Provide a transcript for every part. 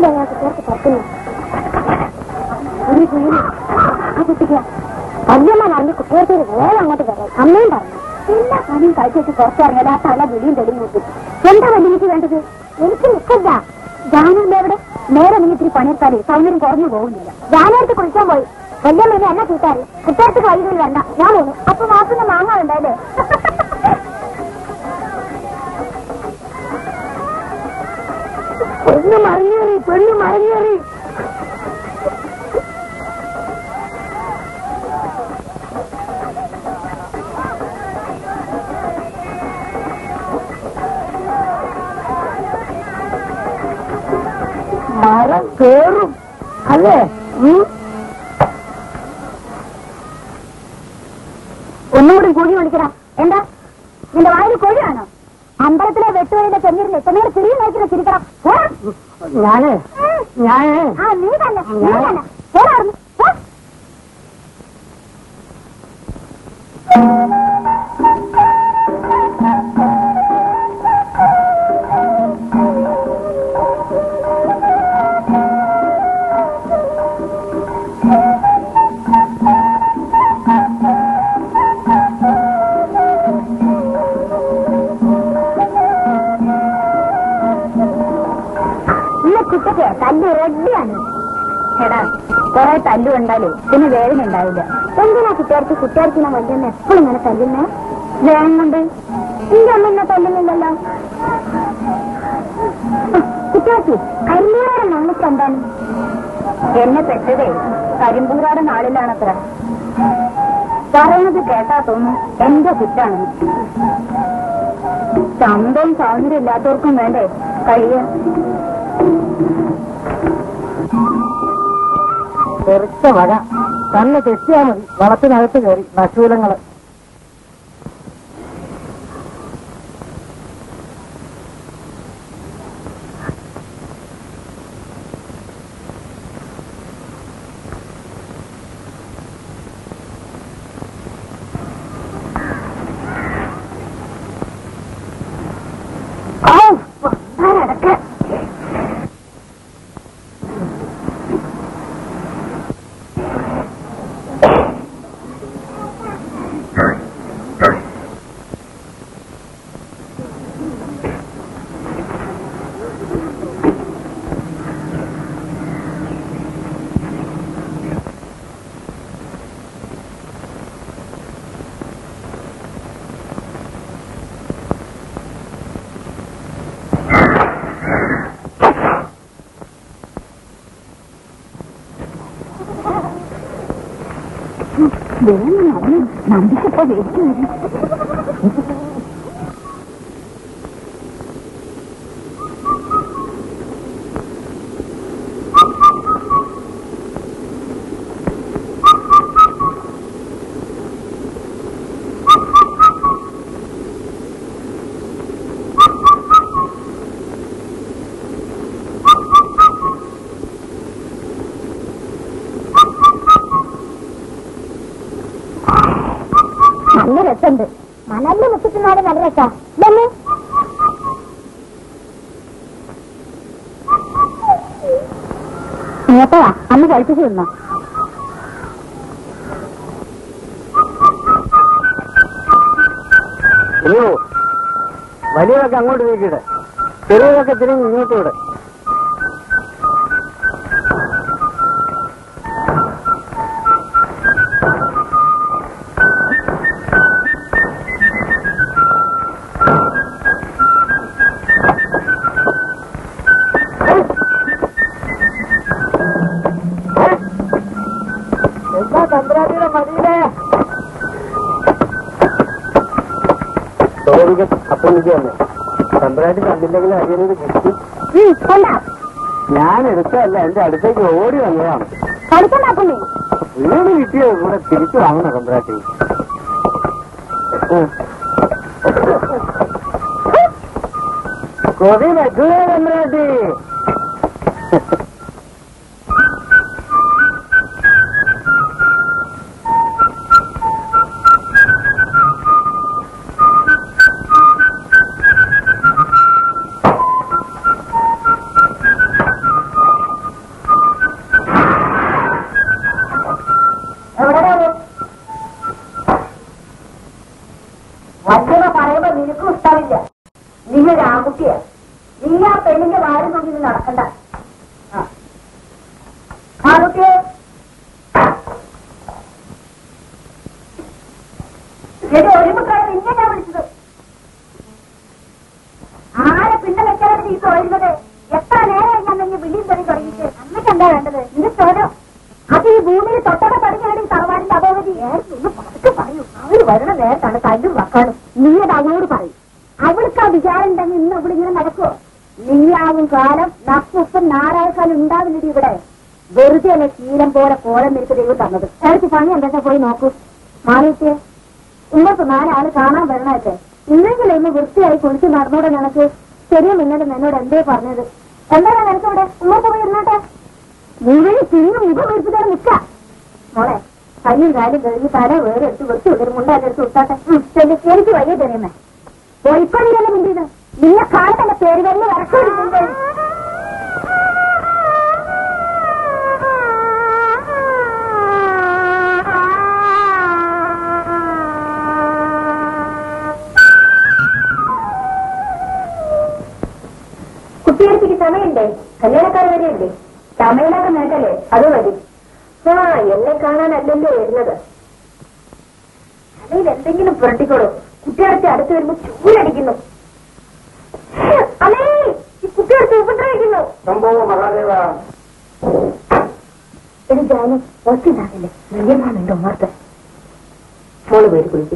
എന്തിനാ ഞാൻ കുട്ടികൾക്ക് തുറക്കുന്നു ഒരു കുഞ്ഞിന് ആ കുട്ടിക്ക് വല്യമ്മ പറഞ്ഞ് കുട്ടികൾക്ക് വേറെ അങ്ങോട്ട് വരാം അമ്മയും പറഞ്ഞു എല്ലാ പണിയും കഴിച്ചിട്ട് പുറത്തിറങ്ങിയത് ആ തല വിളിയും തെളിയും നോക്കി എന്താ വല്യമ്മക്ക് വേണ്ടത് എനിക്ക് നിൽക്കില്ല ജാനുവിന്റെ എവിടെ നേരെ നീ ഇത്തിരി പണിയെടുത്താലേ സൗന്ദര്യം കുറഞ്ഞു പോകുന്നില്ല ജാനുവടുത്ത് കുളിക്കാൻ പോയി വല്യമ്മ ഇനി എന്നെ കൂട്ടാറ് കുട്ടികൾക്ക് വൈകുന്നേരം വേണ്ട ഞാൻ പോന്നു അപ്പൊ മാസം വാങ്ങാറുണ്ടല്ലേ പെണ്ണ് മറിഞ്ഞേറി പെണ്ണ് മറിഞ്ഞേറി മരം കേറും അല്ലേ ഒന്നുകൂടി കോഴി വിളിക്കടാ എന്താ നിന്റെ വായിൽ കോഴിയാണോ അമ്പലത്തിലെ വെട്ടുവഴിയുടെ ചെന്നിരുന്ന് ചെന്നീർ തിരിയും നോക്കിയിട്ട് ചിരിക്കണം പോടാ. ഞാന് ഞാന് ആ നീ തന്നെ നീ തന്നെ പോരാടുന്നു പോ. ഈ കുട്ടിക്ക് തല്ല് റെഡിയാണ് എടാ കുറെ തല്ലു ഉണ്ടാലേ പിന്നെ വേദന ഉണ്ടാവില്ല എന്തിനാ കുട്ടികൾക്ക് കുട്ടികൾക്കിനെ വല്യമ്മ എപ്പോഴും ഇങ്ങനെ തല്ലുന്നേ വേഗം കൊണ്ട് എന്റെ അമ്മ എന്നെ തല്ലുന്നില്ലല്ലോ കുട്ടികൾക്ക് കരിമീറയുടെ നമ്മൾക്ക് എന്താണ് എന്നെ പെട്ടതേ കരിമ്പൂരാട് നാളിലാണത്ര പറയുന്നത് കേട്ടാ തോന്നും എന്റെ കുറ്റാണ് ചന്തവും സൗന്ദര്യം ഇല്ലാത്തവർക്കും വേണ്ടേ കഴിയ തെറിച്ച വക തന്നെ തെറ്റിയാ മതി വളത്തിനകത്ത് കയറി നശൂലങ്ങള് വേഗം നടന്ന് നന്ദിക്കിപ്പോ വേസ്റ്റ് വരും നല്ല രസമുണ്ട് മണലിൽ മുട്ടിച്ചുനാട് നല്ല രസാ ഇതല്ലേ മൂത്തവാ അന്ന് കഴിപ്പിച്ചു തിന്നോ അയ്യോ വലിയതൊക്കെ അങ്ങോട്ട് നീക്കിയിട്ട് ചെറിയതൊക്കെ തിരിഞ്ഞ് ഇങ്ങോട്ട് വിട് എന്താ തന്ത്രാതിയുടെ മടിയിലേ തോന്നിക്ക് അപ്പുണ്ണിക്ക് തന്നെ തന്ത്രായിട്ട് കണ്ടില്ലെങ്കിൽ അരിയനത് കിട്ടി കൊണ്ടാ ഞാൻ എടുത്തതല്ല എന്റെ അടുത്തേക്ക് ഓടി വന്നതാണ് പഠിക്കണ്ടാക്കുന്നേ വീട് കിട്ടിയോ ഇവിടെ തിരിച്ചു വാങ്ങണ തന്ത്രാട്ടി കൊതി വെക്കുക തന്ത്രാട്ടി വല്യമ്മ പറയുമ്പോ നിനക്കും ഇഷ്ടമില്ല നീ ഒരു ആൺകുട്ടിയാ നീ ആ പെണ്ണിന്റെ വാരി നോക്കി നീ നടക്കണ്ട ആ. ആൺകുട്ടിയെ എടി ഒരു മുട്ടാണ് നിന്നെ ഞാൻ വിളിച്ചത് ആരെ പിന്നെ വെച്ചാലും നീ തോന്നുന്നത് എത്ര നേരം ഞാൻ നിങ്ങൾ വിളിയും തെളി തുടങ്ങിയിട്ട് അമ്മയ്ക്ക് എന്താ വേണ്ടത് ഇത് ചോരോ അത് ഈ ഭൂമിയിൽ തൊട്ടോടെ തുടങ്ങിയാണ് ഈ തറവാടിന്റെ അപകതി ഒന്ന് പതുക്കെ പറയൂ അവര് വരണ നേരത്താണ് കല്ലും വക്കാനും നീ അത് അവളോട് പറയും അവൾക്ക് ആ വിചാരം ഉണ്ടെങ്കിൽ ഇന്ന് ഇവിടെ ഇങ്ങനെ നടക്കുമോ നീയാവും കാലം നപ്പുപ്പും നാരായക്കാലം ഉണ്ടാവില്ലടി ഇവിടെ വെറുതെ അല്ലെ ശീലം പോലെ കോലം നിനക്ക് ദൈവം തന്നത് എനിക്ക് പണി എന്താ പോയി നോക്കൂ മാറിയിട്ടേ ഇന്നത്തെ നാലാള് കാണാൻ വരണല്ലേ ഇന്നെങ്കിലും ഇന്ന് വൃത്തിയായി കുളിച്ച് നടന്നോടെ നിനക്ക് ശരിയും ഇന്നലെ എന്നോട് എന്തേ പറഞ്ഞത് എന്താണ് നിനക്കിവിടെ ഉമ്മത്ത് പോയി ഇരുന്നോട്ടെ മുഴുവൻ തിന്നു മുഖം വീർപ്പിക്കാൻ നിൽക്ക മോളെ കയ്യും കാലും കഴിഞ്ഞ് തല വേറെ എടുത്ത് വൃത്തി വിടും മുണ്ടാലും എടുത്ത് വിട്ടാട്ടെ ഉം, ചെല്ലു. എനിക്ക് വയ്യ തരുന്നേ പോയിക്കൊള്ളിയല്ലേ മിണ്ടിയത് നിന്നെ കാണുന്ന പേര് വരുന്ന വരക്കുണ്ട് കുട്ടിയെടുത്തേക്ക് സമയണ്ടേ കല്യാണക്കാർ വരെയുണ്ടേ സമയമില്ലാത്ത നേട്ടല്ലേ അത് മതി ആ എന്നെ കാണാനല്ലല്ലോ വരുന്നത് അതിൽ എന്തെങ്കിലും പുരട്ടിക്കോളൂ കുട്ടിയടുത്ത് അടുത്ത് വരുമ്പോ ചൂടടിക്കുന്നു അമ്മേ ഈ കുട്ടിയടുത്ത് ഉപദ്രവിക്കുന്നു സംഭവം മഹാദേവ എനിക്ക് ജാനും ഒത്തിനാകില്ലേ നെയ്യമാണുണ്ടോ മാർത്ത് മോള് പേര് കുളിക്കും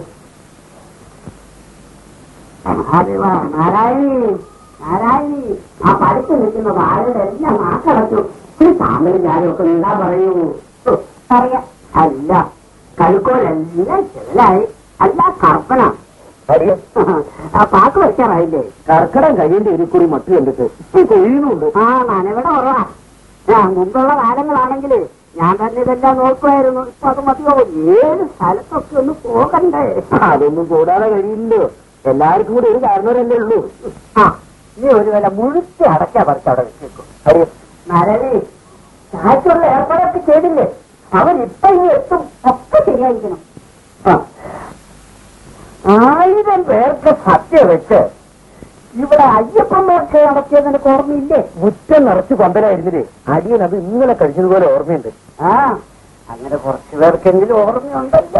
മഹാദേവ നാരായണി നാരായണി ആ പഠിച്ചു നിൽക്കുന്ന വാഴയുടെ എല്ലാം നാക്കടച്ചു ഈ താമര ഞാനൊക്കെ എന്താ പറയൂ ഹോ, പറയാ അല്ല കഴുക്കോലെല്ലാം ചെവലായി അല്ല കർപ്പന ആ പാക്ക് വെക്കാറായില്ലേ കർക്കടം കഴിയേണ്ട ഒരു കുറി മട്ട് കണ്ടിട്ട് കൊഴിയുന്നുണ്ട് ആ നനവിടെ കുറവാ ആ മുമ്പുള്ള കാലങ്ങളാണെങ്കിൽ ഞാൻ തന്നെ ഇതെല്ലാം നോക്കുമായിരുന്നു ഇപ്പൊ അത് മതിയോ ഏത് സ്ഥലത്തൊക്കെ ഒന്ന് പോകണ്ടേ അതൊന്നും കൂടാതെ കഴിയില്ലല്ലോ എല്ലാവർക്കും കൂടി ഒരു കാരണവരല്ലേ ഉള്ളൂ ആ നീ ഒരു വില മുഴുത്തി അടച്ചാ പറിച്ച് അവിടെ വെച്ചേക്കും നരവി ചായക്കുള്ള ഏർപ്പാടൊക്കെ ചെയ്തില്ലേ അവരിപ്പൊ ഇനി എത്തും ഒക്കെ ശരിയായിരിക്കണം ആ ആയിരം പേർക്ക് സത്യ വെച്ച് ഇവിടെ അയ്യപ്പന്മാർക്ക് നടത്തിയതിന്റെ ഓർമ്മയില്ലേ മുറ്റം നിറച്ച് പന്തലായിരുന്നില്ലേ അടിയൻ അത് ഇന്നലെ കഴിച്ചതുപോലെ ഓർമ്മയുണ്ട് ആ അങ്ങനെ കുറച്ചു പേർക്കെങ്കിലും ഓർമ്മയുണ്ടല്ലോ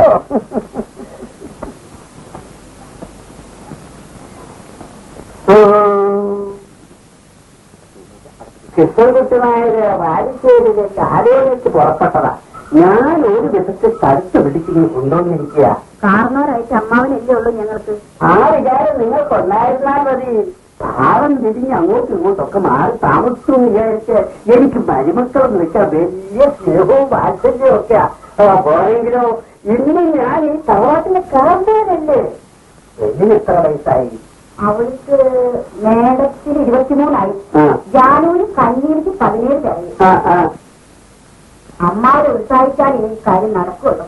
കൃഷ്ണൻകുട്ടിനായത് വാരിശ്ശേരിയിലേക്ക് ആലോചിച്ച് പുറപ്പെട്ടതാ ഞാൻ ഒരു ദിവസത്തെ കടുത്ത് പിടിച്ചിങ്ങനെ കൊണ്ടുവന്നിരിക്കുക കാരണവരായിട്ട് അമ്മാവനല്ലേ ഉള്ളൂ ഞങ്ങൾക്ക് ആ വിചാരം നിങ്ങൾക്കുണ്ടായിരുന്നാൽ മതി ഭാവം തിരിഞ്ഞ് അങ്ങോട്ടും ഇങ്ങോട്ടൊക്കെ മാറി താമസിക്കും വിചാരിച്ച് എനിക്ക് മരുമക്കളെന്ന് വെച്ചാൽ വലിയ സ്നേഹവും വാത്സല്യവും ഒക്കെയാ ആ, പോരെങ്കിലോ ഇന്ന് ഞാൻ ഈ തറവാട്ടിലെ കാന്തേനല്ലേ പെണ്ണിന് എത്ര വയസ്സായി അവൾക്ക് മേടത്തിന് ഇരുപത്തിമൂന്നായി ആ ജാനൂര് കണ്ണീർക്ക് പതിനേഴ് കഴിഞ്ഞു ആ ആ അമ്മാവരെ ഉത്സാഹിച്ചാൽ ഈ കാര്യം നടക്കുള്ളൂ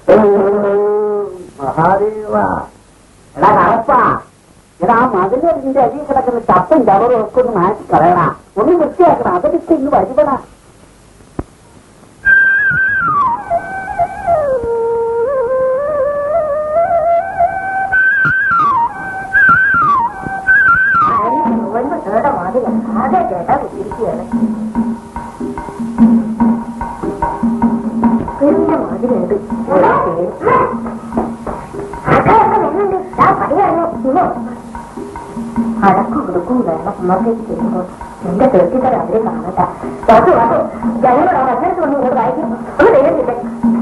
മഹാദേവ എടാ കറപ്പാ എടാ മതിലിന്റെ അരി കിടക്കുന്ന ചപ്പും ചവറും ഒക്കെ ഒന്ന് മാറ്റി കളയണ ഒന്ന് വൃത്തിയാക്കണം അതൊക്കെ ഇന്ന് വരുവണ മുഴുവൻ കേട മാതിരി ആകെ കേട്ടാ കുത്തിരിക്കുകയാണ് പെരുന്ന മാതിരിയുണ്ട് അടക്കും കൊടുക്കും വെള്ളം ഉമ്മർക്കേക്ക് ചെയ്യുമ്പോൾ എന്റെ തീർത്തിത്തരം അവരെ കാണട്ടെ വാസു വാസു ജനങ്ങളോട് അഭ്യർത്ഥി വന്നു ഇങ്ങോട്ട് വായിക്കും ഒന്ന് നേരിട്ടില്ലേ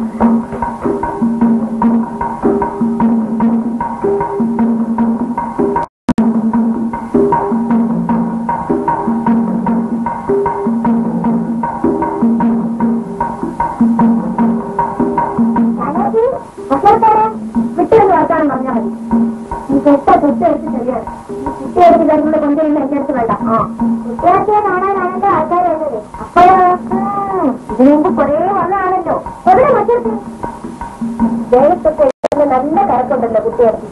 വിട്ടുകൊണ്ട് വർത്താനം പറഞ്ഞാൽ മതി ഈ തൊട്ട തൊട്ടെടുത്ത് ശരിയാണ് ഈ കുട്ടിയെടുത്ത് വരുന്നത് കൊണ്ടുവരുന്ന എന്റെ അടുത്ത് വേണ്ട കുട്ടിയാക്കിയെ കാണാനാണല്ലോ ആൾക്കാർ വരുന്നത് അപ്പോഴോ ഇതിനു മുമ്പ് കുറേ വന്നതാണല്ലോ എവിടെ മറ്റൊരു ദേഹത്തൊക്കെ നല്ല കറക്കുണ്ടല്ലോ കുട്ടിയെടുത്ത്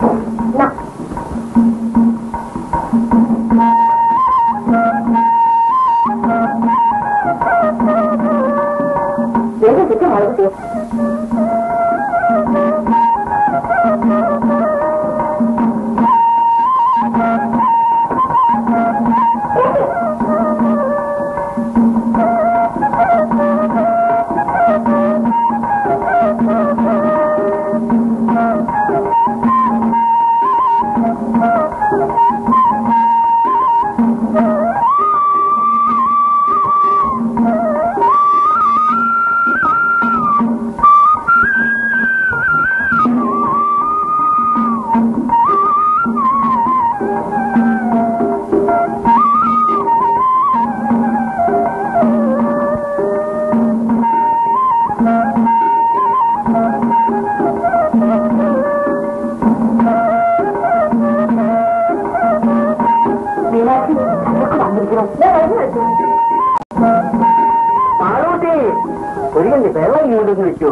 ഏത് ചുറ്റും വളർത്തിയോ മാളൂട്ടി ഒരു കണ്ടി വെള്ളം ഇങ്ങോട്ട് വെച്ചു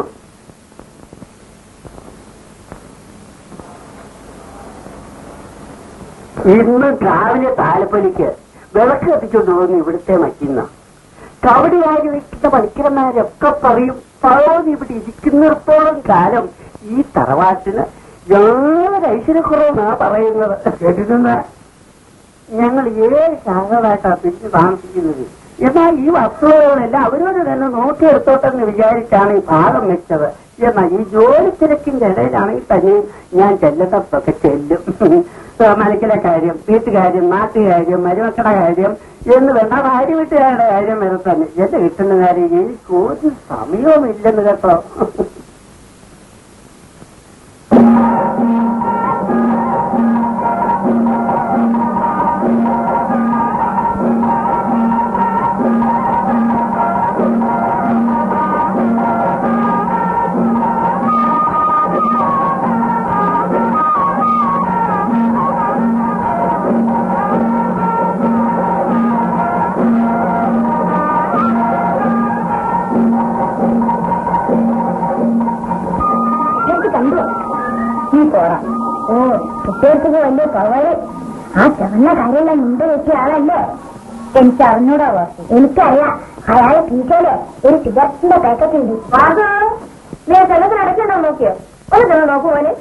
ഇന്ന് രാവിലെ താലപ്പലിക്ക് വിളക്ക് കത്തിച്ചോണ്ട് പോകുന്നു ഇവിടുത്തെ മറ്റുന്ന കവടിയായി വെക്കുന്ന പണിക്കരന്മാരൊക്കെ പറയും പഴം ഇവിടെ ഇരിക്കുന്നിടത്തോളം കാലം ഈ തറവാട്ടിന് യാതൊരു ഐശ്വര്യക്കുറവെന്നാ പറയുന്നത് കേട്ടിട്ടുണ്ട ഞങ്ങൾ ഏഴ് ശാഖകളായിട്ടാണ് പിരിച്ച് താമസിക്കുന്നത് എന്നാൽ ഈ വസ്തുവകളെല്ലാം അവരോട് തന്നെ നോക്കിയെടുത്തോട്ടെന്ന് വിചാരിച്ചാണ് ഈ ഭാഗം വെച്ചത് എന്നാൽ ഈ ജോലി തിരക്കിന്റെ ഇടയിലാണെങ്കിൽ തന്നെ ഞാൻ ചെല്ലുന്നതൊക്കെ ചെല്ലും മനക്കിലെ കാര്യം വീട്ടുകാര്യം നാട്ടുകാര്യം മരുമക്കളുടെ കാര്യം എന്ന് വേണ്ട ഭാര്യ വീട്ടുകാരുടെ കാര്യം വരെ തന്നെ എന്റെ കിട്ടുന്ന കാര്യം എനിക്ക് ഒരു സമയവും ഇല്ലെന്ന് കേട്ടോ കുട്ടികൾക്ക് കണ്ടു നീ പോടാ ഓ കുട്ടികൾക്ക് വലിയ കവറ് ആ ചവന്ന കാര്യമെല്ലാം മുമ്പ് വെച്ച ആളല്ലേ എനിക്ക് അറിഞ്ഞൂടാ വാസു എനിക്കറിയാം അയാളെ കീശയില് ഒരു സിഗരറ്റിന്റെ പാക്കറ്റ് ഉണ്ട് വാസു നീ ചെലത്തിൽ അടയ്ക്കണ്ടോ നോക്കിയോ ഒന്ന് ചെന്ന് നോക്കൂ പോലെ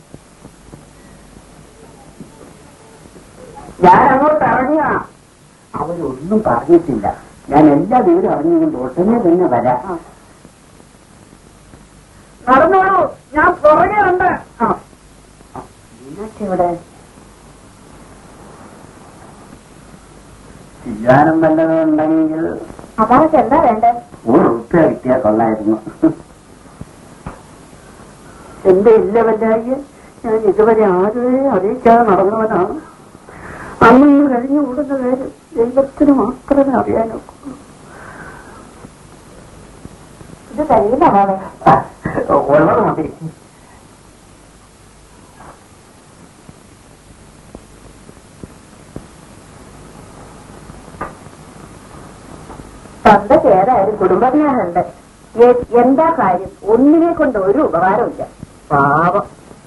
ഞാൻ അങ്ങോട്ട് ഇറങ്ങിയ അവരൊന്നും പറഞ്ഞിട്ടില്ല ഞാൻ എല്ലാ വിവരം അറിഞ്ഞുകൊണ്ട് ഉടനെ തന്നെ വരാം നടന്നോളൂ ഞാൻ പുറകെ ഉണ്ട് മീനാക്ഷി എവിടെ ചെയ്യാനും വല്ലതും ഉണ്ടെങ്കിൽ അപ്പാർക്ക് എന്താ വേണ്ടേ ഒരു റുപ്യ കിട്ടിയാൽ കൊള്ളായിരുന്നു എന്റെ ഇല്ല വല്ലായി ഞാൻ ഇതുവരെ ആരുവരെ അറിയിക്കാതെ നടന്നവനാണ് അന്ന് ഇന്ന് കഴിഞ്ഞു കൂടുന്ന കാര്യം ദൈവത്തിന് മാത്രമേ അറിയാനൊക്കൂ ഇത് കഴിയില്ല മാമേ ഉള്ളത് മതി സ്വന്തം ഏതായാലും കുടുംബജ്ഞാനുണ്ട് എന്താ കാര്യം ഒന്നിനെ കൊണ്ട് ഒരു ഉപകാരമില്ല പാവം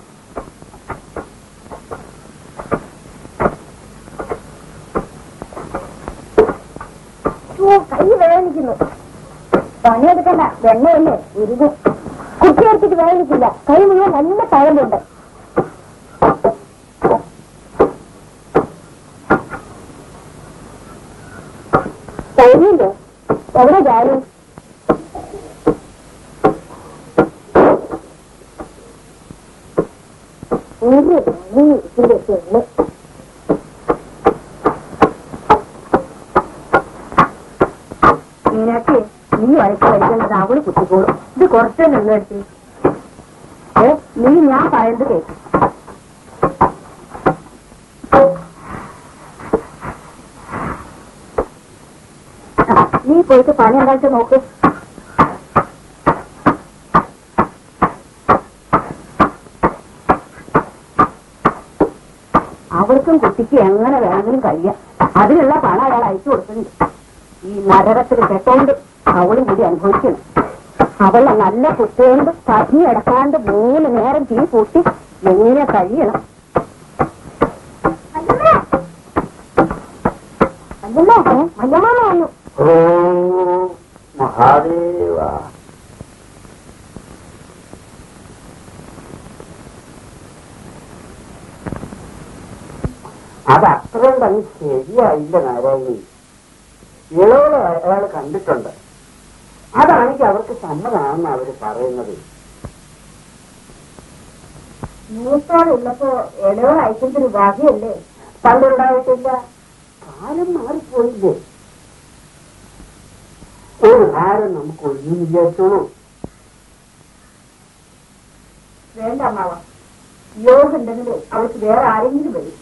ഓ കൈ വേദനിക്കുന്നു പണിയെടുക്കണ്ട വെണ്ണയല്ലേ ഉരുകും കുട്ടിയെടുത്തിട്ട് വേദനിക്കില്ല കൈ മുഴുവൻ നല്ല തഴമ്പുണ്ട് കഴിഞ്ഞില്ലേ എവിടെ ജാലി ഒരു പണി ഇതിന്റെ ചെള്ള് മീനാക്ഷി നീ വഴക്ക് കഴിക്കുന്നത് അവള് കുത്തിക്കോളും ഇത് കുറച്ചേ നിന്നെടുത്ത് ഏ നീ ഞാൻ പറയുന്നത് കേൾക്കും നീ പോയിട്ട് പണി എന്തായിട്ട് നോക്ക് അവർക്കും കുട്ടിക്ക് എങ്ങനെ വേണമെങ്കിലും കഴിയാം അതിനുള്ള പണം അയാൾ അയച്ചു കൊടുക്കുന്നുണ്ട് ഈ നരകത്തിൽ കെട്ടോണ്ട് അവളും കൂടി അനുഭവിക്കണം അവളെ നല്ല കുട്ടിയോണ്ട് പഞ്ഞി അടക്കാണ്ട് മൂന്ന് നേരം തീ കൂട്ടി എങ്ങനെ കഴിയണം മയ്യമ്മ വന്നു ഓ മഹാദേവ അത് അത്രയും തന്നെ ശരിയായില്ല നാരായണി ഇളവളെ അയാൾ കണ്ടിട്ടുണ്ട് അതാണെങ്കിൽ അവർക്ക് സമ്മതമാണെന്ന് അവര് പറയുന്നത് മൂത്തോളുള്ളപ്പോ ഇളവ് അയക്കുന്നൊരു ഭാഗ്യല്ലേ പണ്ടുണ്ടായിട്ടില്ല കാലം മാറിപ്പോയില്ലേ ഒരു ഭാരം നമുക്ക് ഒഴിഞ്ഞു വിചാരിച്ചോളൂ വേണ്ട അമ്മാവ യോഗം ഉണ്ടെങ്കിൽ അവൾക്ക് വേറെ ആരെങ്കിലും വരും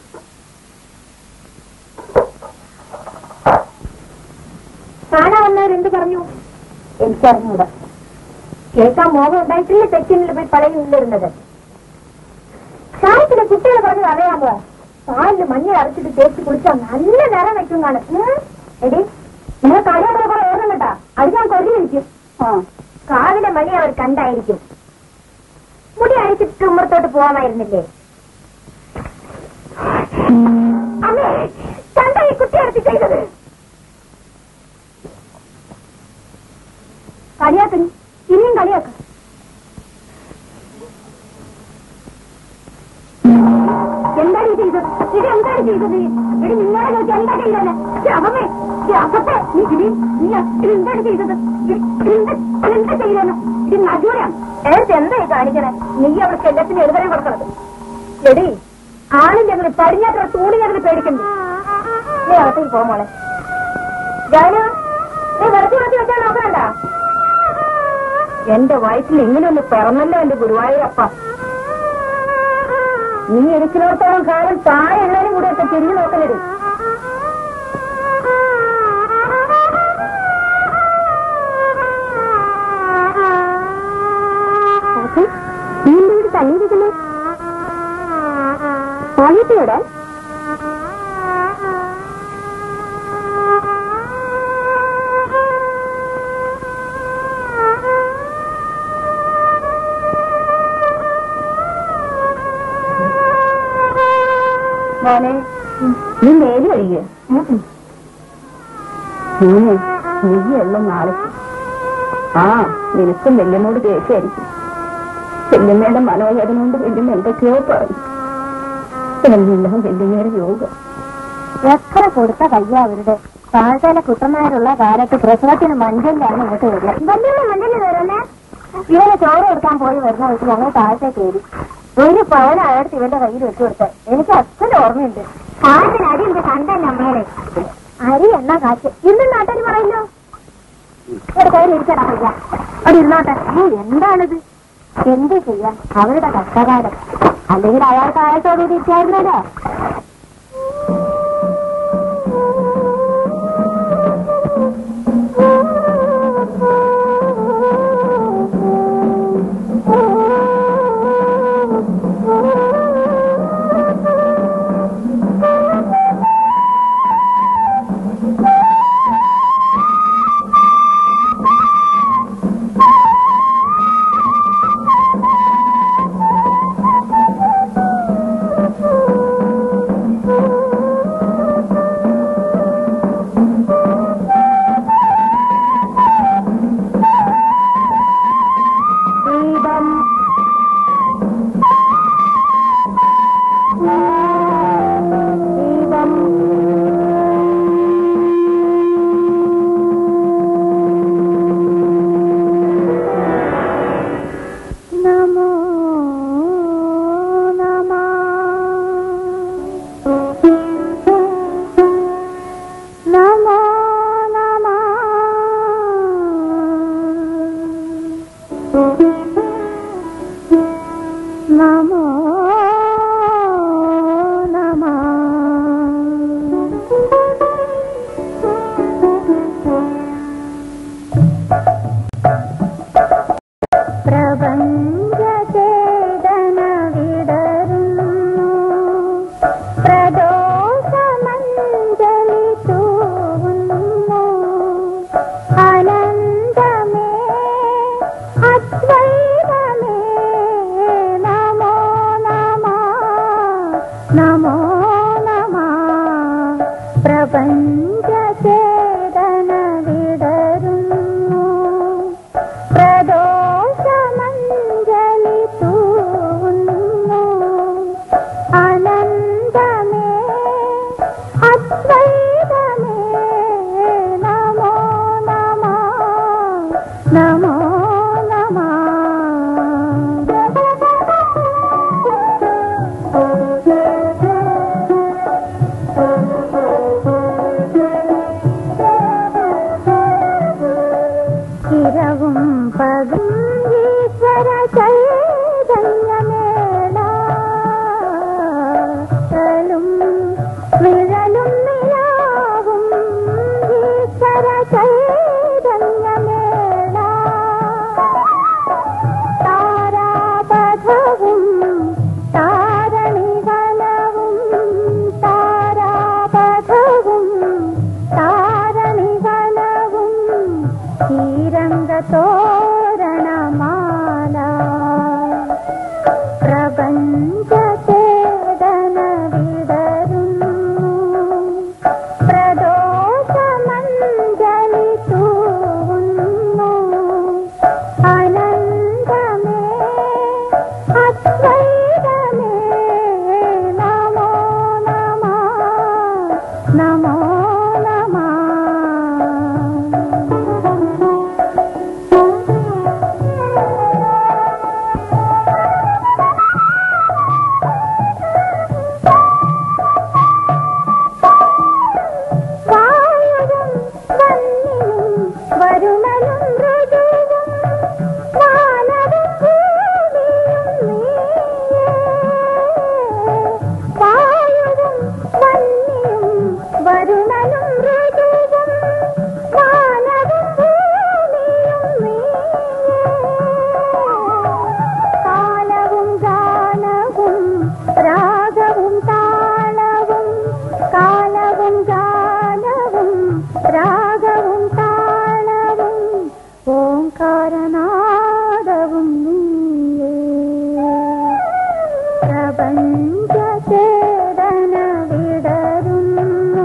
കാണാൻ വന്നവരെന്ത് പറഞ്ഞു എനിക്കറിഞ്ഞൂടാ കേൾക്കാൻ മോഹം ഉണ്ടായിട്ടില്ല തെക്കിനിൽ പോയി പഴയുന്നിരുന്നത് ചായത്തിലെ കുട്ടികൾ പറഞ്ഞത് അറിയാമോ പാലില് മഞ്ഞൾ അരച്ചിട്ട് തേച്ച് കുളിച്ചാൽ നല്ല നിറം വെക്കുന്നതാണ് എടി നിങ്ങൾ കളിയാത്ര കുറെ ഓർമ്മ കേട്ടാ അത് ഞാൻ കൊല്ലിരിക്കും കാവിലെ മണി അവർ കണ്ടായിരിക്കും മുടി അഴിച്ചിട്ട് ഉമ്മറത്തോട്ട് പോവാമായിരുന്നില്ലേ അമ്മേ കണ്ട ഈ കുട്ടി അടുത്ത് ചെയ്തത് കളിയാക്കണി ഇനിയും കളിയാക്ക എന്താണ് ഈ ചെയ്തത് ഇത് എന്താണ് ചെയ്തത് എടി നിങ്ങളെ നോക്കി എന്താ ചെയ്തത് അവമേ അപ്പത്തെ നീ ഇനി നീ ഇത് എന്താണ് ചെയ്തത് ഇത് എന്ത് എന്താ ചെയ്തത് ഇത് നജൂരാ ഏത് എന്തായി കാണിക്കണേ നീ അവർക്ക് എല്ലാത്തിനും എഴുതരം കൊടുക്കണത് എടി ആണിന്റെ പടിഞ്ഞാത്ര തൂണിഞ്ഞതിന് പേടിക്കണ്ടേ നീ അകത്തേക്ക് പോ മോളെ ജാനു നീ വെറുതെ വെച്ച് വെച്ചാൽ നോക്കണ്ട എന്റെ വയറ്റിൽ ഇങ്ങനെ ഒന്ന് പിറന്നല്ലോ എന്റെ ഗുരുവായൂരപ്പ നീ ഇരിക്കുന്നിടത്തോളം കാലം താഴെ എല്ലാരും കൂടെ ഒക്കെ തിരിഞ്ഞു നോക്കരുത് വീണ്ടും തള്ളിയിരിക്കുന്നു സാഹിത്യയുടെ മോനെ നീ മേല് കഴിയുക നീ നീയല്ല നാളെ ആ നിനക്കും വല്യമ്മോട് ദേഷ്യമായിരിക്കും വല്യമ്മയുടെ മനോവേദന കൊണ്ട് വല്യമ്മ എന്തൊക്കെയോ പറഞ്ഞു എല്ലാം വല്യമ്മയുടെ യോഗം എത്ര കൊടുത്ത കയ്യ അവരുടെ താഴ്ചയിലെ കുട്ടനായരുള്ള കാലത്ത് പ്രസവത്തിന് മഞ്ചലിലാണ് ഇങ്ങോട്ട് വരിക വല്യമ്മ മഞ്ചലിൽ വരുന്നേ ഇവനെ ചോറ് കൊടുക്കാൻ പോയി വരുന്ന വെച്ച് ഞങ്ങൾ താഴത്തെ കയറി ഒരു പവന അയാൾക്ക് ഇവന്റെ കയ്യിൽ വെച്ചു കൊടുത്ത എനിക്ക് അച്ഛൻ ഓർമ്മയുണ്ട് കാറ്റിന് അരി ഉണ്ട് കണ്ടല്ല അമ്മയുടെ അരി എന്നാ കാറ്റ് ഇന്നും നാട്ടുകാർ പറയില്ലോ ഒരു കയ്യിൽ ഇരിക്കടാ പയ്യ അവിടെ ഇരുന്നോട്ടെ ഓ, എന്താണിത് എന്ത് ചെയ്യാൻ അവരുടെ കഷ്ടകാലം അല്ലെങ്കിൽ അയാൾക്ക് ആയത്തോടുകൂടി ഇരിക്കായിരുന്നല്ലോ ദീപം ദീപം നമോ നമോ നമോ നമോ നമ പ്രപഞ്ചചേതന വിടരുന്നു പ്രദോഷമഞ്ജലി തൂവുന്നു അനന്തമേ അദ്വൈതമേ നമോ നമ നമോ നമ പ്രപഞ്ചചേതന വിടരുന്നു പ്രദോഷമഞ്ജലി തൂവുന്നു അനന്തമേ അദ്വൈതമേ നമോ നമ നമോ നമ ഇരവും പതും ഈശ്വര ചൈതന്യമേളും വിഴലും നിലാവും ഈശ്വര ചൈതന്യമേള താരാപഥവും താരണിവനവും താരാപഥവും താര പ്രപഞ്ചചേതന വിടരുന്നു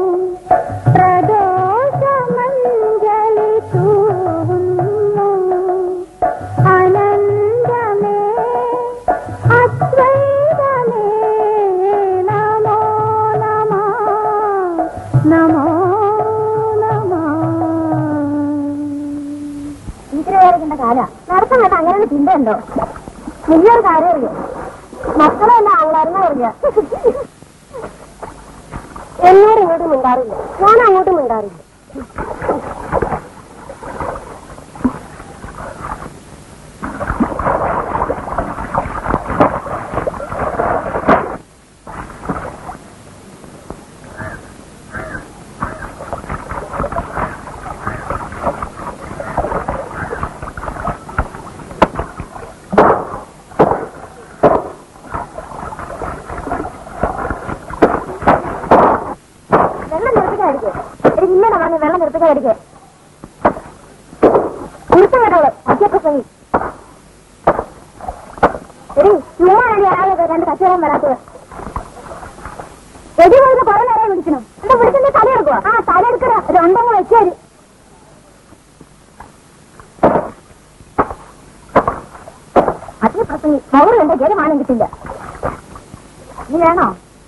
പ്രദോഷമഞ്ജലി തൂവുന്നു അനന്തമേ അദ്വൈതമേ നമോ നമ നമോ നമ ടീച്ചറുകാരിക്കുന്ന കാല നടത്തം കേട്ട അങ്ങനെ ചിന്തയുണ്ടോ വലിയൊരു കാര്യം അറിയോ മക്കളെല്ലാം അവളറിഞ്ഞ പറഞ്ഞ എന്നോട് ഇങ്ങോട്ടും മിണ്ടാറില്ല ഞാൻ അങ്ങോട്ടും മിണ്ടാറില്ല വെള്ളം നിർത്തിക്കാതിരിക്കേ എനിക്ക് ഇന്നലെ പറഞ്ഞു വെള്ളം നിർത്തിക്കാതിരിക്കേ കുറിച്ചു കേട്ടോളൂ അധ്യക്ഷനി എടി ചുമ്മാ വേണ്ടി ആളുകൾ രണ്ട് കച്ചവടം വരാത്തത് എടി പോയിട്ട് കുറെ നേരം വിളിക്കണം എന്താ വിളിക്കുന്ന തല എടുക്കുക ആ തല എടുക്കണ രണ്ടങ്ങ് വെച്ചേര് അധ്യപ്രസംഗി പവർ എന്റെ ജലമാനം കിട്ടില്ല നീ വേണോ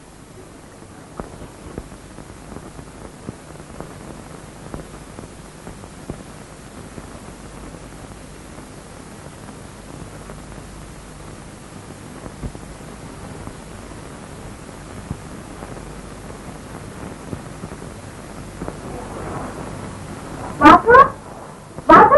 വാസു വാസു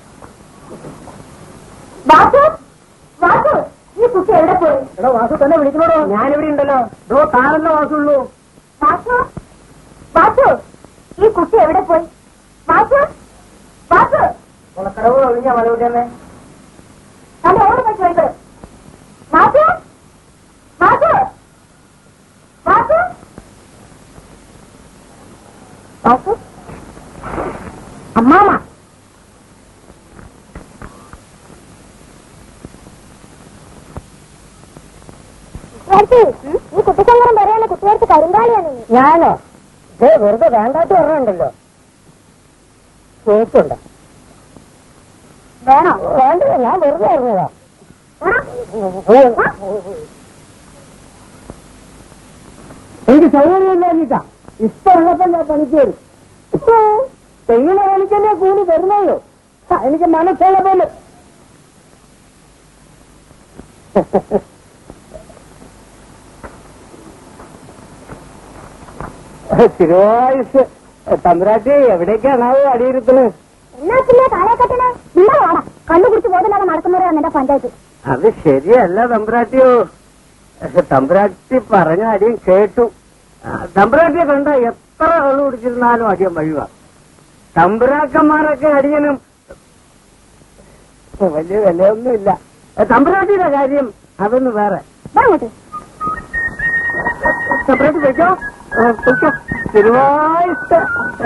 വാസു വാസു ഈ കുട്ടി എവിടെ പോയി എടാ വാസു തന്നെ വിളിക്കണോടോ ഞാനിവിടെ ഉണ്ടല്ലോ ഡോ താനല്ല വാസുള്ളൂ വാസു വാസു ഈ കുട്ടി എവിടെ പോയി വാസു വാസു കുളക്കടവ് ഒഴിഞ്ഞ മലവിടെ തന്നെ തന്റെ എവിടെ പോയി ചോദിച്ചത് വാസു വാസു വാസു വാസു അമ്മാമ ഈ കുട്ടിക്കങ്ങനെ പറയാണ് കുട്ടികൾക്ക് കരിങ്കാളിയാണ് ഞാനോ ഇത് വെറുതെ വേണ്ടാത്ത പറഞ്ഞുണ്ടല്ലോ കേക്കുണ്ട് വേണോ വേണ്ടത് ഞാൻ വെറുതെ അറിഞ്ഞതാ എനിക്ക് സൗകര്യമില്ലാഞ്ഞിട്ടാ ഇഷ്ടമുള്ളപ്പോ ഞാൻ പണിക്ക് വരും തെങ്ങിനെ പണിക്കല്ലേ കൂലി തരുന്നല്ലോ എനിക്ക് മനസ്സുള്ള പോലെ തിരുവായുസ് തമ്പുരാട്ടി എവിടേക്കാണാവോ അടിയിരുത്തുന്നത് എന്നാ പിന്നെ കാലഘട്ടത്തിന് ഇവിടെ വേണം കണ്ണുപിടിച്ച് ബോധമില്ലാതെ നടക്കുന്നവരാണ് എന്റെ പഞ്ചായത്ത് അത് ശരിയല്ല തമ്പുരാട്ടിയോ തമ്പുരാട്ടി പറഞ്ഞ അടിയും കേട്ടു ആ, തമ്പുരാട്ടിയെ കണ്ട എത്ര വെള്ളം കുടിച്ചിരുന്നാലും അടിയൻ വഴിവാ തമ്പുരാക്കന്മാരൊക്കെ അടിയനും വലിയ വിലയൊന്നുമില്ല തമ്പുരാട്ടിയുടെ കാര്യം അതൊന്ന് വേറെ വാ അങ്ങോട്ട് തമ്പുരാട്ടി വെച്ചോ വെച്ചോ തിരുവായുസ്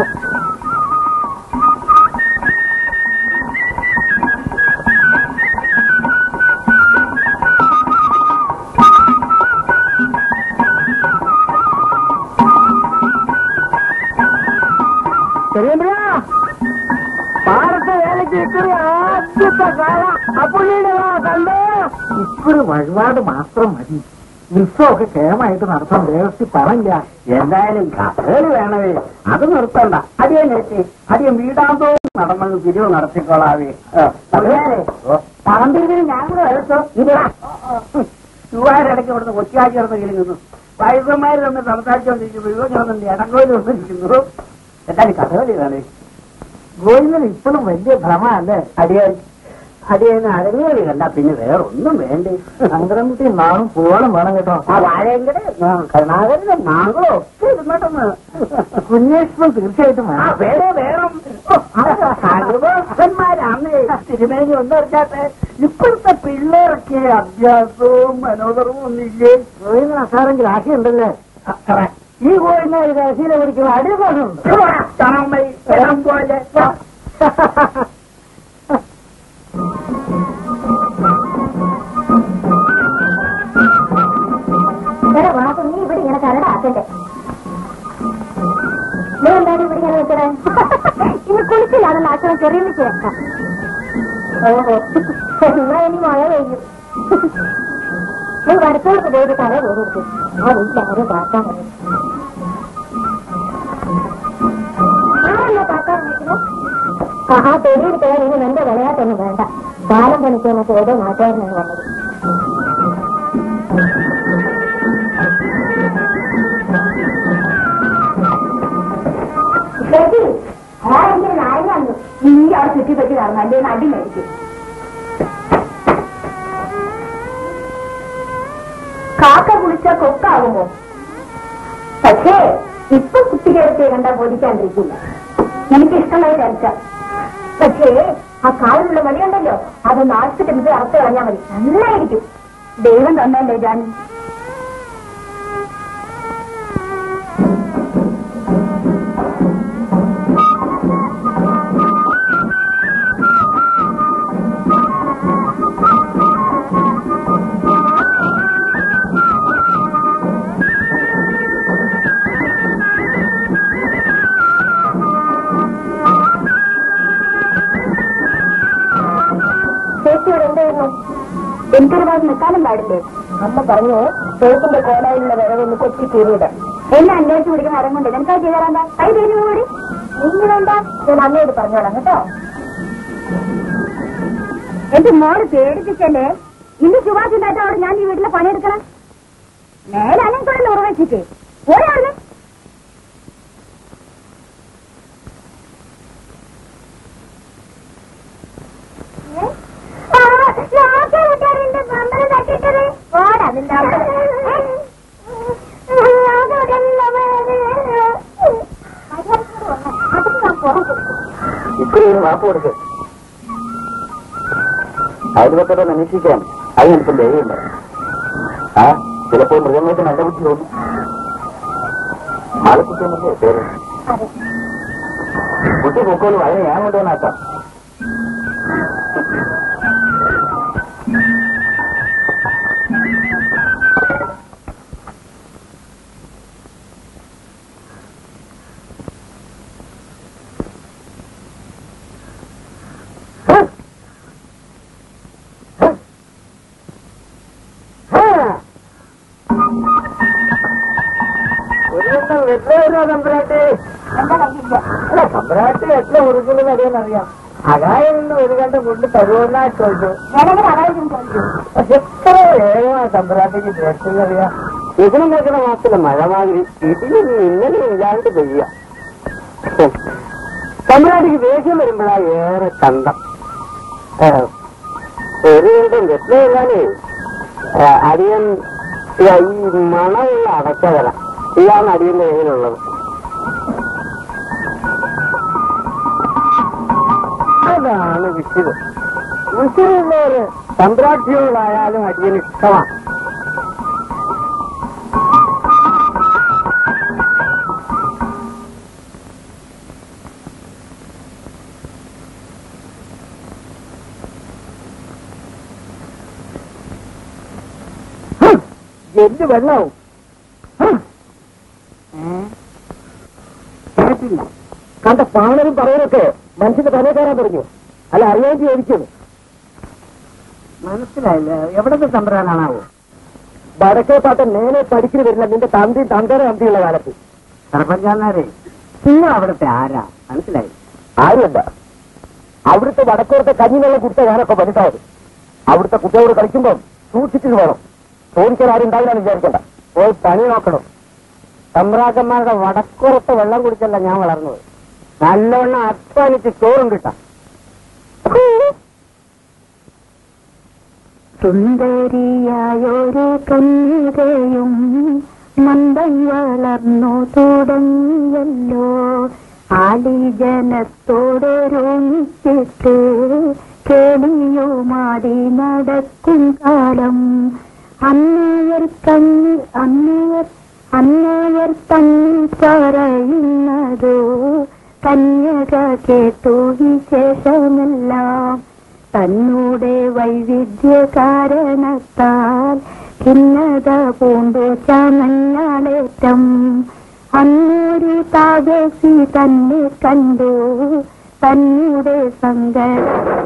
ചെറിയമ്പിഴ പാടത്തെ വേലയ്ക്ക് ഇക്കുറി ആദ്യത്തെ കാല അപ്പുള്ളിയുടെ കണ്ടോ ഇക്കുറി വഴിപാട് മാത്രം മതി ഉത്സവമൊക്കെ ക്ഷേമമായിട്ട് നടത്താൻ ദേവസ്ഥി പറഞ്ഞ എന്തായാലും കഥകളി വേണവേ അത് നിർത്തണ്ട അടിയൻ എത്തി അടിയൻ വീടാന്തോറും നടന്നത് പിരിവ് നടത്തിക്കോളാവേ പറമ്പിരിവിന് ഞാൻ കൂടെ വരച്ചോ ഇതാ ചൂവാരിടയ്ക്ക് ഇവിടുന്ന് കൊച്ചിയാക്കി കിടന്ന് കിളിങ്ങുന്നു വൈദ്യന്മാർ തമ്മിൽ സംസാരിച്ചുകൊണ്ടിരിക്കുന്നു ഇവ കിടന്നുണ്ട് ഇടങ്കോയിൽ വന്നിരിക്കുന്നു എന്തായാലും കഥകളി വേണേ ഗോവിന്ദൻ ഇപ്പോഴും വലിയ ഭ്രമല്ലേ അടിയൻ അടിയന് അരങ്ങേറി കണ്ട പിന്നെ വേറെ ഒന്നും വേണ്ടേ ശങ്കരൻകുട്ടി നാളും പോകണം വേണം കേട്ടോ ആ വാഴയെങ്കില് കരുണാകരന്റെ നാങ്ങളും ഒക്കെ ഇരുന്നിട്ടൊന്ന് കുഞ്ഞേശ്വരം തീർച്ചയായിട്ടും വേറെ വേണം സർവഭക്തന്മാരാണ് തിരുമേനി ഒന്നറിഞ്ഞാട്ടെ ഇപ്പോഴത്തെ പിള്ളേരൊക്കെ അഭ്യാസവും മനോദർവും ഒന്നില്ലേ ഗോവിന്ദൻ അസാറെങ്കിൽ ആശയുണ്ടല്ലേ ഈ കോഴിനെ രസീല പിടിക്കുന്ന അടിപാടുണ്ട് പോലെ നോക്കണ്ടേ നീ എന്തായാലും പിടിക്കാൻ വെച്ചത് ഇന്ന് കുളിച്ചില്ലാണെന്ന് അച്ഛനെ ചെറിയ ചേർക്കാം ഓഹോ എന്നാ ഇനി മഴ പെയ്യും നീ വടത്തോട്ട് പോയിട്ട് തല കയറിയിട്ട് ആ വീട്ടിലാരും പ്രാർത്ഥന ആ തെരുവിൽ പോയാൽ ഇനി എന്റെ വിളയാട്ടൊന്നും വേണ്ട കാലം പണിക്ക് നമുക്ക് ഏതോ നാട്ടുകാരനാണ് വന്നത് ശരി ആരെങ്കിലും നായകന്നു നീ അവിടെ ചുറ്റിപ്പറ്റി നടന്നു അല്ലേ അടി മേടിക്കും കാക്ക കുളിച്ച കൊക്കാകുമോ പക്ഷേ ഇപ്പൊ കുട്ടികൾക്ക് കണ്ടാ ബോധിക്കാണ്ടിരിക്കില്ല എനിക്ക് ഇഷ്ടമായി ധരിച്ച പക്ഷേ ആ കാലിലുള്ള മണിയുണ്ടല്ലോ അത് നാട്ടിട്ട് ഇത് അറുത്ത് കളഞ്ഞാൽ മതി നന്നായിരിക്കും ദൈവം തന്നല്ലേ ജാനി ചേച്ചിയോട് എന്തായിരുന്നു എനിക്കൊരു ഭാഗം നിൽക്കാനും പാടില്ലേ അമ്മ പറഞ്ഞു ചേച്ചിന്റെ കോലായിലുള്ള വിറകൊന്ന് കൊച്ചി കീറിയിടാം എന്നെ അന്വേഷിച്ച് പിടിക്കുന്ന അരം കൊണ്ട് എനിക്കത് ചെയ്താലെന്താ കൈ തിരിഞ്ഞു കൂടി നീ വേണ്ട ഞാൻ അമ്മയോട് പറഞ്ഞോളാം കേട്ടോ എന്റെ മോള് പേടിപ്പിച്ചല്ലേ ഇന്ന് ശുഭാശുണ്ടായിട്ടോട് ഞാൻ ഈ വീട്ടിലെ പണിയെടുക്കണം മേലാലും കൂടെ ഉറവച്ചിട്ട് ഒരാള് ഇത്രയും മാപ്പ് കൊടുക്ക് അയൽവക്കത്തെ അന്വേഷിക്കാൻ അതിനടുത്തും ധൈര്യമില്ല ആ ചിലപ്പോൾ മൃഗങ്ങൾക്ക് നല്ല ബുദ്ധി തോന്നും ആളെക്കുട്ടിയെന്നല്ലേ പേര് കുട്ടി പൊക്കോളും അതിനെ ഞാൻ കൊണ്ടുവന്നാക്കാം ഒരു ദിവസം വെട്ടിലോ തമ്പുരാട്ടി അല്ല തമ്പുരാട്ടി എത്ര ഉറുക്കുന്നത് അറിയാന്നറിയാം അകായിൽ നിന്ന് ഒരു കണ്ട കൊണ്ട് തരുവെന്നാ ചോദിച്ചു പക്ഷെ എത്ര വേഗമാ തമ്പുരാട്ടിക്ക് ദ്രേഷ്ഠന്നറിയാം ഇതിനും കേൾക്കുന്ന മാസത്തിലെ മഴ മാതിരി ഇതിന് ഇന്നലെ ഇല്ലാണ്ട് പെയ്യ തമ്പുരാട്ടിക്ക് ദേഷ്യം വരുമ്പോഴാ ഏറെ കണ്ടം ഒരു കണ്ടും വെട്ടിലെല്ലാനേ അടിയൻ ഇതാ ഈ മണമുള്ള അടച്ചതല ഇതാണ് അടിയന്റെ കയ്യിലുള്ളത് അതാണ് വിശുദ്ധ വിശുദ്ധുള്ളവര് സമ്പ്രാട്ടിയോടായാലും അടിയന് ഇഷ്ടമാണ് എന്ത് വെള്ളവും കേട്ടില്ല കണ്ട പാണനും പറയനൊക്കെ മനുഷ്യന്റെ തലേ കയറാൻ തുടങ്ങി അല്ല അറിയാൻ ചോദിക്കുന്നു മനസ്സിലായില്ല എവിടത്തെ സംഭ്രാനാണാവോ വടക്കേ പാട്ടൻ നേരെ പഠിക്കുന്നു വരില്ല നിന്റെ തന്തി തന്തര തന്തിയുള്ള കാലത്ത് സർപ്പഞ്ചാന്നാരെ നിങ്ങൾ അവിടുത്തെ ആരാ മനസ്സിലായി ആരുമല്ല അവിടുത്തെ വടക്കോരത്തെ കഞ്ഞിനെല്ലാം കുടിച്ച ഞാനൊക്കെ വലുതായത് അവിടുത്തെ കുട്ടികളോട് കളിക്കുമ്പോൾ സൂക്ഷിച്ചിട്ട് വേണം ചോദിക്കാൻ ആരും ഉണ്ടാവില്ലെന്ന് വിചാരിക്കണ്ട പോയി പണി നോക്കണം സമ്രാജന്മാരുടെ വടക്കുറത്ത് വെള്ളം കുടിച്ചല്ല ഞാൻ വളർന്നത് നല്ലവണ്ണം അധ്വാനിച്ച് ചോറും കിട്ടാം സുന്ദരിയായൊരു കന്യകയും മന്ദം വളർന്നു തുടങ്ങിയല്ലോ ആലിജനത്തോടൊരുമിച്ചിട്ട് കേളിയുമാടി നടക്കും കാലം അന്നേയർ കണ്ണി അന്നേയർ അന്നേയർ തന്നിൽ പറയുന്നതോ കന്യക കേട്ടു വിശേഷമെല്ലാം തന്നൂടെ വൈവിധ്യ കാരണത്താൽ ഭിന്നത പൂണ്ടു ചമഞ്ഞാളേറ്റം അന്നൊരു താപസി തന്നെ കണ്ടു തന്നുടെ സങ്കട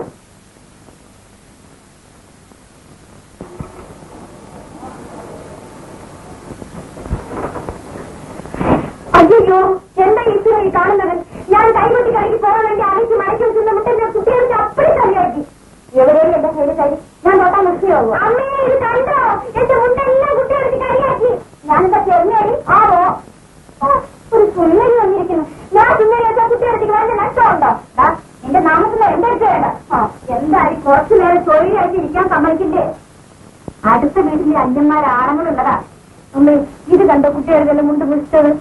അയ്യോ എന്താ ഈശ്വര ഈ കാണുന്നത് ഞാൻ കൈകൊട്ടി കഴുകി പോകാൻ വേണ്ടി ആവശ്യം മയക്കി വെച്ചിരുന്ന മുട്ട ഞാൻ കുട്ടികൾക്ക് അപ്പടി കളിയാക്കി എവിടെയും എന്റെ കയ്യിൽ കരി ഞാൻ നോക്കാൻ നിർത്തിയാവോ അമ്മേ ഇത് കണ്ടോ എന്റെ മുട്ട എല്ലാം കുട്ടികൾക്ക് കളിയാക്കി ഞാനെന്താ ചെറുന്നേരി ആവോ ആ, ഒരു സുന്ദരി വന്നിരിക്കുന്നു ഞാൻ സുന്ദരി വെച്ചാൽ കുട്ടികൾക്ക് വലിയ നഷ്ടമുണ്ടോ ദാ, നിന്റെ നാമത്തിൽ എന്റെ അടുത്ത് വേണ്ട ആ, എന്തായി കുറച്ചു നേരം തൊഴിലായിട്ട് ഇരിക്കാൻ സമ്മതിക്കില്ലേ അടുത്ത വീട്ടിലെ അന്യന്മാർ ആണുങ്ങളുള്ളതാ അമ്മേ ഇത് കണ്ടോ കുട്ടികൾക്കെല്ലാം മുണ്ട് പിടിച്ചത്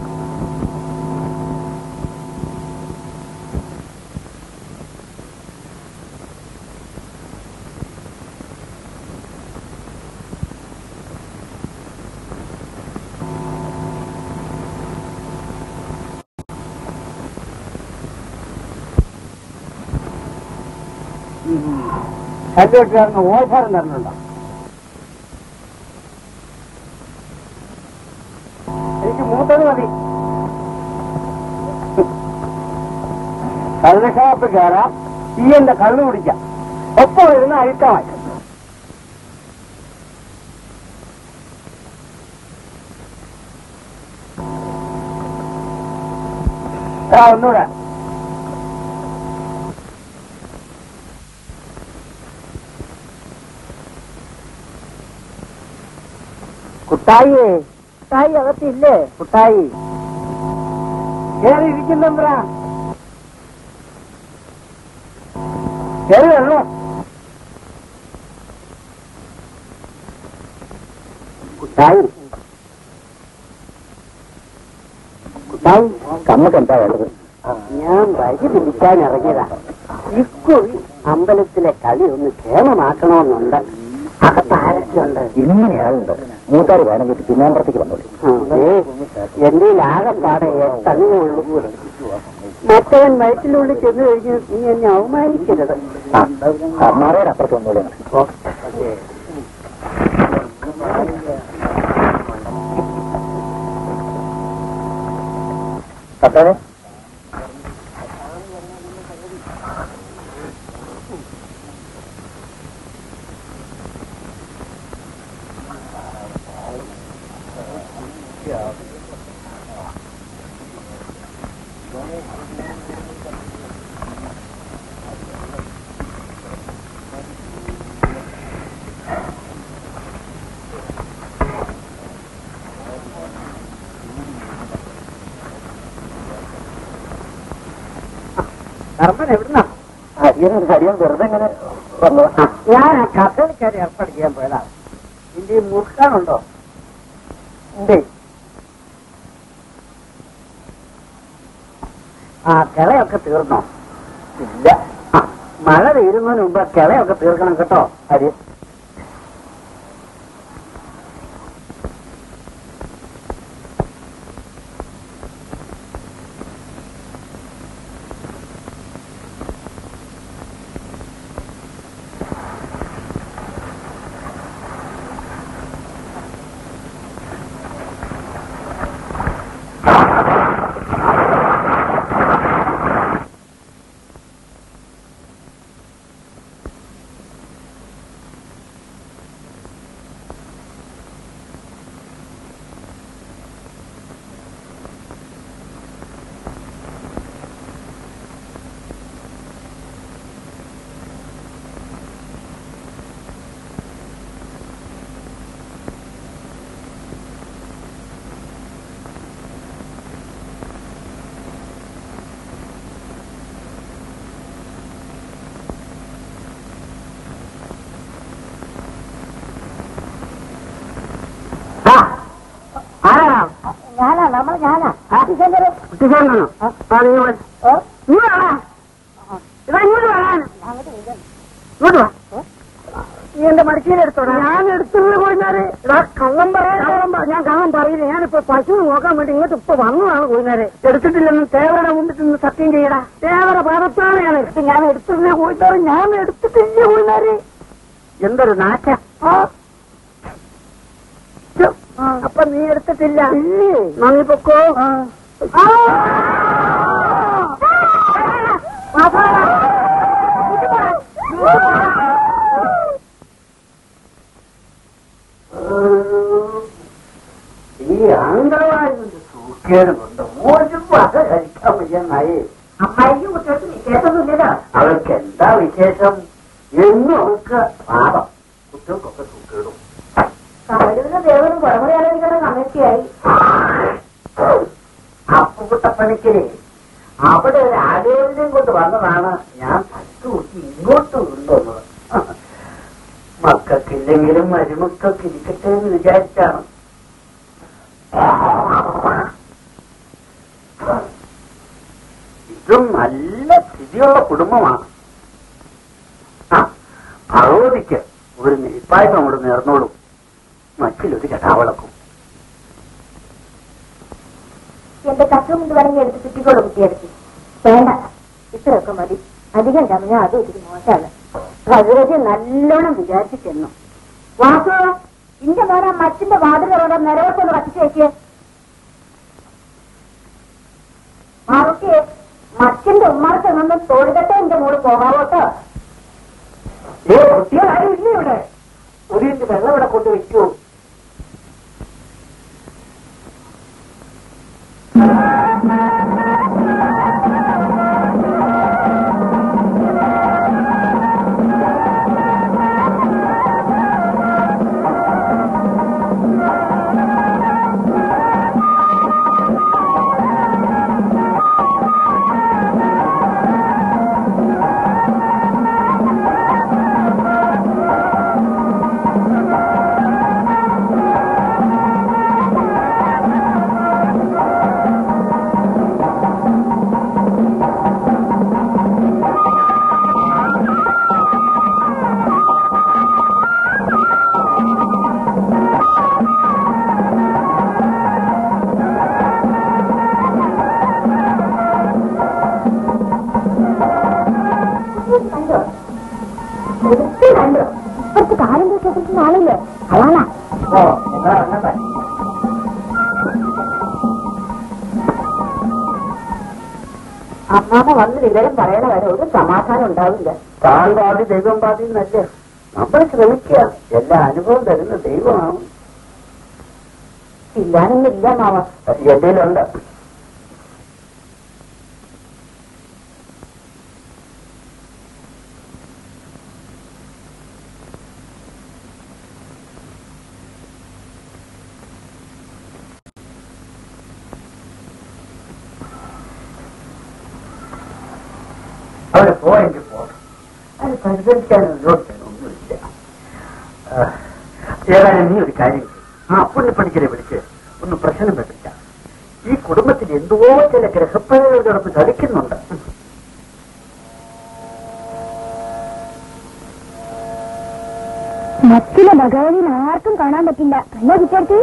കല്ലുവെട്ടുകാരന് ഓഫർ തരണുണ്ടോ എനിക്ക് മൂത്തത് മതി കള്ള് ഷാപ്പ് കയറാം ഈ എന്റെ കള്ളു കുടിക്കാം ഒപ്പം വരുന്ന അഴുക്കമായി ആ ഒന്നുകൂടെ കുട്ടായിയേ കുട്ടായി അകത്തില്ലേ കുട്ടായി കേറി ഇരിക്കുന്നമ്പ്ര കേറി വരണോ കുട്ടായി കുട്ടായി കമ്മക്ക് എന്താ വേണ്ടത് ഞാൻ വഴി പിടിക്കാൻ ഇറങ്ങിയതാ ഇക്കുറി അമ്പലത്തിലെ കളി ഒന്ന് ക്ഷേമമാക്കണമെന്നുണ്ട് അകത്ത് ആരൊക്കെയുണ്ട് ഇങ്ങനെയാളുണ്ട് മൂത്താറ് വേണമെങ്കിൽ പിന്നാമ്പുറത്തേക്ക് വന്നോളൂ എന്റെ ആകെപ്പാടെ എട്ടങ്ങേ ഉള്ളൂ മറ്റവൻ വയറ്റിനുള്ളിൽ ചെന്ന് കഴിഞ്ഞ് നീ എന്നെ അവമാനിക്കരുത് അമ്മാറയുടെ അപ്പുറത്ത് വന്നോളൂ കത്താതെ കർമ്മൻ എവിടുന്നാ അടിയനൊരു കടിയൻ വെറുതെ ഇങ്ങനെ വന്നതാ ഞാൻ ആ കഥകളിക്കാരി ഏർപ്പാട് ചെയ്യാൻ പോയതാ നിന്റെ ഈ മുറുക്കാനുണ്ടോ ഉണ്ട് ആ കിളയൊക്കെ തീർന്നോ ഇല്ല ആ, മഴ തീരുന്നതിന് മുമ്പ് ആ കിളയൊക്കെ തീർക്കണം കേട്ടോ അടി ആ, ആരാ ഞാനാ നമ്മൾ ഞാനാ കുട്ടിച്ചാണോ ആ നീ ഇവിടെ. ഇങ്ങോട്ട് വാടാ. ഇതാ ഇങ്ങോട്ട് വരാൻ ഇങ്ങോട്ട് വാ നീ എന്റെ മടിക്കയിലെടുത്തോടാ ഞാൻ എടുത്തില്ല കോഴിനാരെ ഇതാ കള്ളം പറയാൻ ഞാൻ കള്ളം പറയില്ല ഞാനിപ്പോ പശു നോക്കാൻ വേണ്ടി ഇങ്ങോട്ട് ഇപ്പൊ വന്നതാണ് കോഴിനാരെ എടുത്തിട്ടില്ലെന്ന് തേവരുടെ മുമ്പിൽ നിന്ന് സത്യം ചെയ്യടാ തേവര പാദത്താണ് ഞാൻ എടുത്ത് ഞാൻ എടുത്തില്ല കോഴിനാരെ ഞാൻ എടുത്തിട്ടില്ല കോഴിനാരെ എന്തൊരു നാറ്റ അപ്പൊ നീ എടുത്തിട്ടില്ല നന്ദി പൊക്കോ ഈ അംഗവാടിന്റെ സൂക്കേട് കൊണ്ട് ഒരു വക കഴിക്കാൻ വയ്യെന്നായി അമ്മായിക്ക് കുട്ടികൾക്ക് വിശേഷമൊന്നുമില്ലല്ലോ അവർക്ക് എന്താ വിശേഷം എന്നും അവർക്ക് പാപം കുട്ടികൾക്കൊക്കെ സൂക്കേടും കമലൂരിലെ ദേവനും കുളമുറി ആലോചിക്കുന്ന കമ്മിറ്റിയായി അപ്പുകുട്ടപ്പണിക്ക് അവിടെ ഒരു ആലോചനയും കൊണ്ട് വന്നതാണ് ഞാൻ തട്ടുകൂട്ടി ഇങ്ങോട്ട് കൊണ്ടുവന്നത് മക്കൾക്കില്ലെങ്കിലും മരുമക്കൾക്ക് ഇരിക്കട്ടെ എന്ന് വിചാരിച്ചാണ് ഇതും നല്ല സ്ഥിതിയുള്ള കുടുംബമാണ് ആ ഭഗവതിക്ക് ഒരു നെയ്പ്പായ്മ അങ്ങോട്ട് നേർന്നോളും മറ്റിലൊരു കഥാവളക്കും എന്റെ കത്തും കൊണ്ട് വേണമെങ്കിൽ എടുത്ത് ചുറ്റിക്കോളൂ കുട്ടിയെടുത്ത് വേണ്ട ഇത്രയൊക്കെ മതി അധികം ചമഞ്ഞ അതും ഇതിന് മോശമാണ് ഭഗവതി നല്ലോണം വിചാരിച്ചു ചെന്നു വാസു ഇന്റെ മോനെ മച്ചിന്റെ വാതിലോടെ നിലവത്തൊന്ന് കത്തിച്ചു വെക്ക് മാറുട്ടിയെ മച്ചിന്റെ ഉമ്മാർക്ക് നിന്ന് തോടുകട്ടെ എന്റെ മോള് പോകാവോട്ടോ ഏ കുട്ടികളാരും ഇല്ല ഇവിടെ ഒരു ഇഞ്ച് വെള്ളം ഇവിടെ കൊണ്ട് വെക്കൂ കണ്ടോ എടുത്ത് കണ്ടോ ഇപ്പത്തെ കാലം കേട്ടിട്ട് ആളില്ലേ അയാളാ ഓ എന്നാ അങ്ങനെ അമ്മാമ വന്ന് വിവരം പറയണ വരെ ഒരു സമാധാനം ഉണ്ടാവില്ല താൻ പാതി ദൈവം പാതി എന്നല്ല നമ്മൾ ശ്രമിക്കുക എല്ലാ അനുഭവം തരുന്ന ദൈവമാണ് ഇല്ലാനൊന്നില്ല മാവ എന്റെയിലുണ്ട് അവര് പോയെങ്കിൽ പോകണം അത് പരിഹരിക്കാനൊന്നുമില്ല ഏതായാലും നീ ഒരു കാര്യം ചെയ്യ്. ആ പുണ്യപ്പണിക്കരെ വിളിച്ച് ഒന്ന് പ്രശ്നം വെപ്പിച്ച ഈ കുടുംബത്തിൽ എന്തോ ചില ഗ്രഹപ്പണികൾ കിടന്ന് കളിക്കുന്നുണ്ട് മറ്റിലെ ഭഗവതിന് ആർക്കും കാണാൻ പറ്റില്ല അല്ലേ കുട്ടികൾക്ക്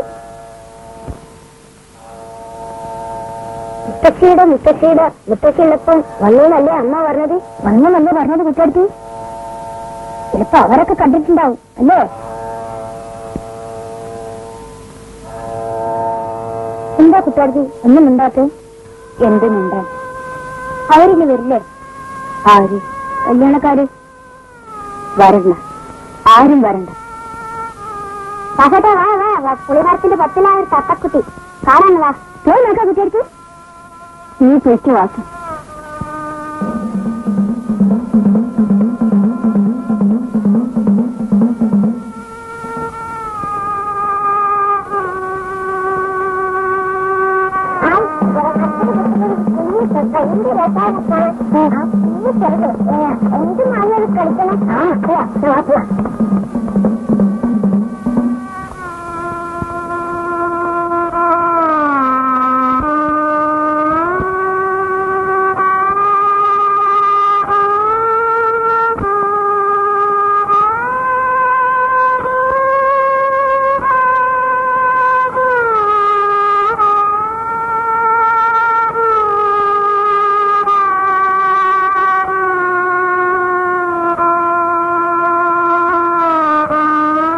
മുത്തശ്ശിയുടെ മുത്തശ്ശിയുടെ മുത്തശ്ശിയുള്ളപ്പം വന്നൂന്നല്ലേ അമ്മ പറഞ്ഞത് വന്നൂന്നല്ലേ പറഞ്ഞത് കുട്ടികൾക്ക് ചിലപ്പോ അവരൊക്കെ കണ്ടിട്ടുണ്ടാവും അല്ലേ എന്താ കുട്ടികൾക്ക് ഒന്നും ഉണ്ടാക്ക് എന്തിനുണ്ടാ അവരിന് വരില്ലേ ആര് കല്യാണക്കാര് വരണ്ട ആരും വരണ്ട സഹോദര വാ വാ വാ പുളിമരത്തിന്റെ പത്തിലാ ഒരു തത്തക്കുട്ടി കാണാൻ വാ പോയി നോക്കാം കുട്ടിയെടുത്ത് നീ പൊയ്ക്ക് വാസം എന്ത് മഴ കളിക്കണം ആ ആ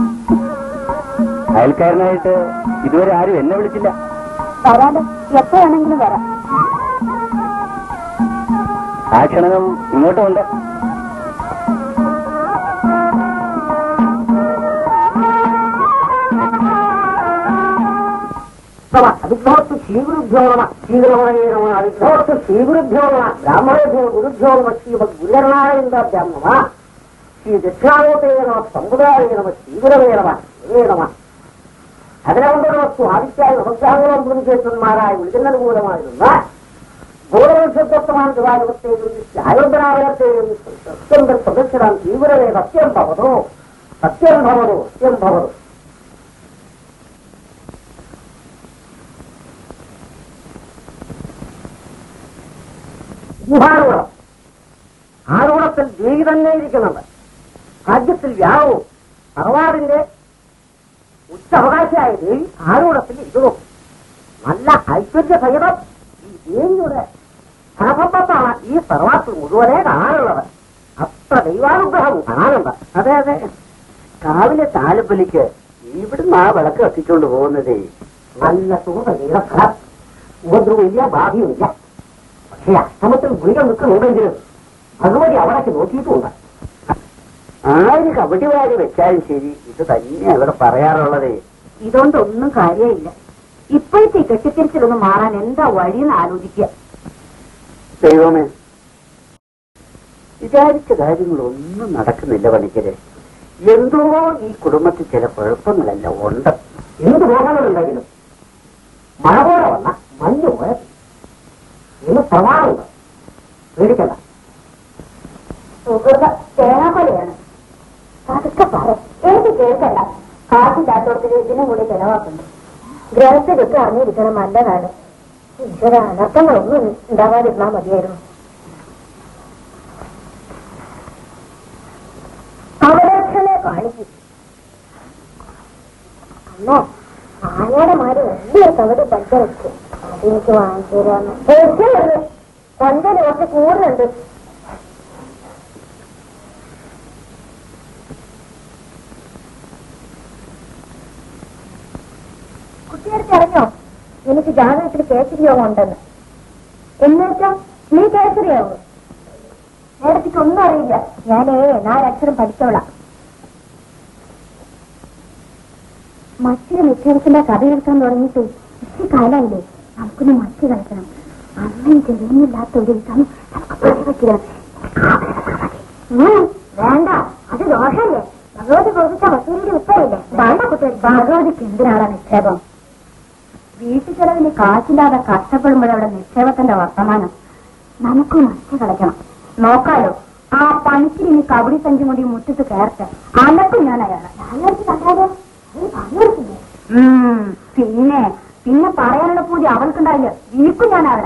അയൽക്കാരനായിട്ട് ഇതുവരെ ആരും എന്നെ വിളിച്ചില്ല വരാതെ എപ്പോഴാണെങ്കിലും വരാം ആ ക്ഷണം ഇങ്ങോട്ടും ഉണ്ട് അവിഭവത്ത് ശ്രീഗുരുഭ്യോ നമ ശ്രീഗുരുമണേ നമ അവിഭവത്ത് ശ്രീഗുരുഭ്യോ നമ ബ്രാഹ്മണേഭ്യോ ഗുരുഭ്യോ നമ ശ്രീമദ് ഗുരുകരണാനന്ദാഭ്യാം നമ ശ്രീ ദക്ഷിണാമൂർത്തേ നമ സമുദായ നമ ശ്രീഗുരവേ നമ ഗുരുവേ നമ അതിനവന്തരവസ്തു ആദിത്യായ നമസ്കാരം പ്രതിഷേധന്മാരായ വിളിക്കുന്നനുകൂലമായിരുന്ന ഭൂതവംശത്വമാൻ ദിവാലവത്തെയും ആയോധനാവലത്തെയും സത്യം പ്രദക്ഷിണം തീവ്രവേ സത്യം ഭവതോ സത്യം ഭവതോ സത്യം ഭവതോ ഗുഹാരൂഢം ആരൂഢത്തിൽ ദേവി തന്നെ ഇരിക്കുന്നുണ്ട് രാജ്യത്തിൽ വ്യാപവും സർവാദിന്റെ ഉച്ചവകാശിയായ ദേവി ആരൂഢത്തിൽ ഇരിക്കുന്നു നല്ല ഐശ്വര്യ സഹിതം ഈ ദേവിയുടെ സഹബന്ധത്താണ് ഈ സർവാത്തിൽ മുഴുവനെ കാണാനുള്ളത് അത്ര ദൈവാനുഗ്രഹവും കാണാനുണ്ട് അതെ അതെ രാവിലെ താലപ്പൊലിക്ക് ഇവിടുന്ന് ആ വിളക്ക് കത്തിച്ചുകൊണ്ട് പോകുന്നതേ നല്ല സുഖതീര സ്ഥലം ഉപദ്രവമില്ല ബാധിയുമില്ല പക്ഷേ അഷ്ടമത്തിൽ ഗുളിക നിൽക്കുന്നുണ്ടെങ്കിലും അതുവഴി അവിടേക്ക് നോക്കിയിട്ടുമുണ്ട് ആര് കബഡി വാരി വെച്ചാലും ശരി ഇത് തന്നെ അവിടെ പറയാറുള്ളതേ ഇതുകൊണ്ടൊന്നും കാര്യമില്ല ഇപ്പോഴത്തെ കെട്ടിത്തിരിച്ചിലൊന്ന് മാറാൻ എന്താ വഴിയെന്ന് ആലോചിക്കുക ദൈവമേ വിചാരിച്ച കാര്യങ്ങളൊന്നും നടക്കുന്നില്ല പണിക്കരെ എന്തോ ഈ കുടുംബത്തിൽ ചില കുഴപ്പങ്ങളെല്ലാം ഉണ്ട് എന്ത് രോഗങ്ങളുണ്ടെങ്കിലും മഴ പോലെ വന്ന മഞ്ഞ് പോലെ ഇന്ന് പ്രമാണമുണ്ട് പേടിക്കണ്ട സുഹൃത തേങ്ങാക്കൊലയാണ് പതുക്കെ പറ എനിക്ക് കേൾക്കണ്ട കാശില്ലാത്തോടത്തിന് ഇതിനും കൂടി ചെലവാക്കുന്നു ഗ്രഹത്തിലൊക്കെ അറിഞ്ഞിരിക്കണം നല്ലതാണ് ഈശ്വര അനർത്ഥങ്ങളൊന്നും ഉണ്ടാകാതിരുന്നാ മതിയായിരുന്നു അവലക്ഷണെ കാണിക്കും അമ്മ ആനയുടെ മാര് വലിയ കവടി പച്ച വെച്ചു അതെനിക്ക് വാങ്ങിച്ചു തരാന്ന് കൊഞ്ചല് കുറച്ച് കൂടുതലുണ്ട് കുട്ടിയെടുത്ത് അറിഞ്ഞോ എനിക്ക് ജാതകത്തിൽ കേസരി യോഗം ഉണ്ടെന്ന് എന്നുവെച്ചാ നീ കേസരിയാവും നേരത്തേക്ക് ഒന്നും അറിയില്ല ഞാനേ നാലക്ഷരം പഠിച്ചോളാം മറ്റൊരു നിക്ഷേപത്തിന്റെ കഥ എടുക്കാൻ തുടങ്ങിയിട്ട് ഇച്ചിരി കാലായില്ലേ നമുക്കൊന്ന് മറ്റു കളിക്കണം അമ്മയും ചെറിയൊന്നുമില്ലാത്ത ഒരു ദിവസം നമുക്ക് പണിവെക്കില്ല വേണ്ട അത് ദോഷല്ലേ ഭഗവതി കൊടുത്ത വസൂരിയുടെ ഉത്തരവില്ലേ വേണ്ട കുട്ടി ഭഗവതിക്ക് എന്തിനാണ് നിക്ഷേപം വീട്ടു ചെലവിന് കാശില്ലാതെ കഷ്ടപ്പെടുമ്പോഴവിടെ നിക്ഷേപത്തിന്റെ വർത്തമാനം നമുക്ക് മറ്റു കളിക്കണം നോക്കാലോ ആ പണിക്ക് ഇനി കബഡി സഞ്ചി കൊണ്ട് ഈ മുറ്റത്ത് കയറട്ടെ അന്നത്തും ഞാൻ അയാളെ പിന്നെ പിന്നെ പറയാനുള്ള പൂജ അവൾക്കുണ്ടായില്ല വീക്കും ഞാൻ അവിടെ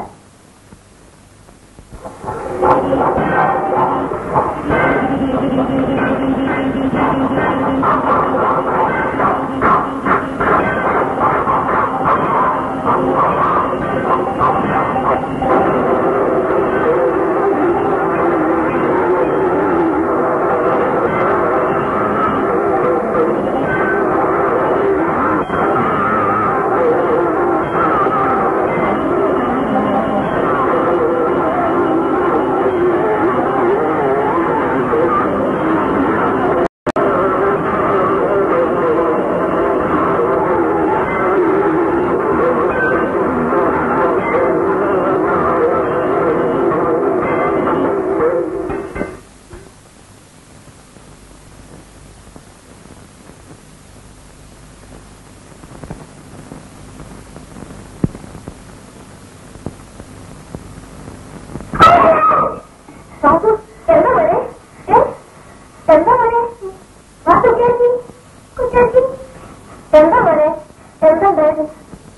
സാധു എന്താ മോനെ ഏ? എന്താ മോനെ വാ കുട്ടിയാച്ചി കുട്ടിയാച്ചി എന്താ മോനെ എന്താ ഉണ്ടായത്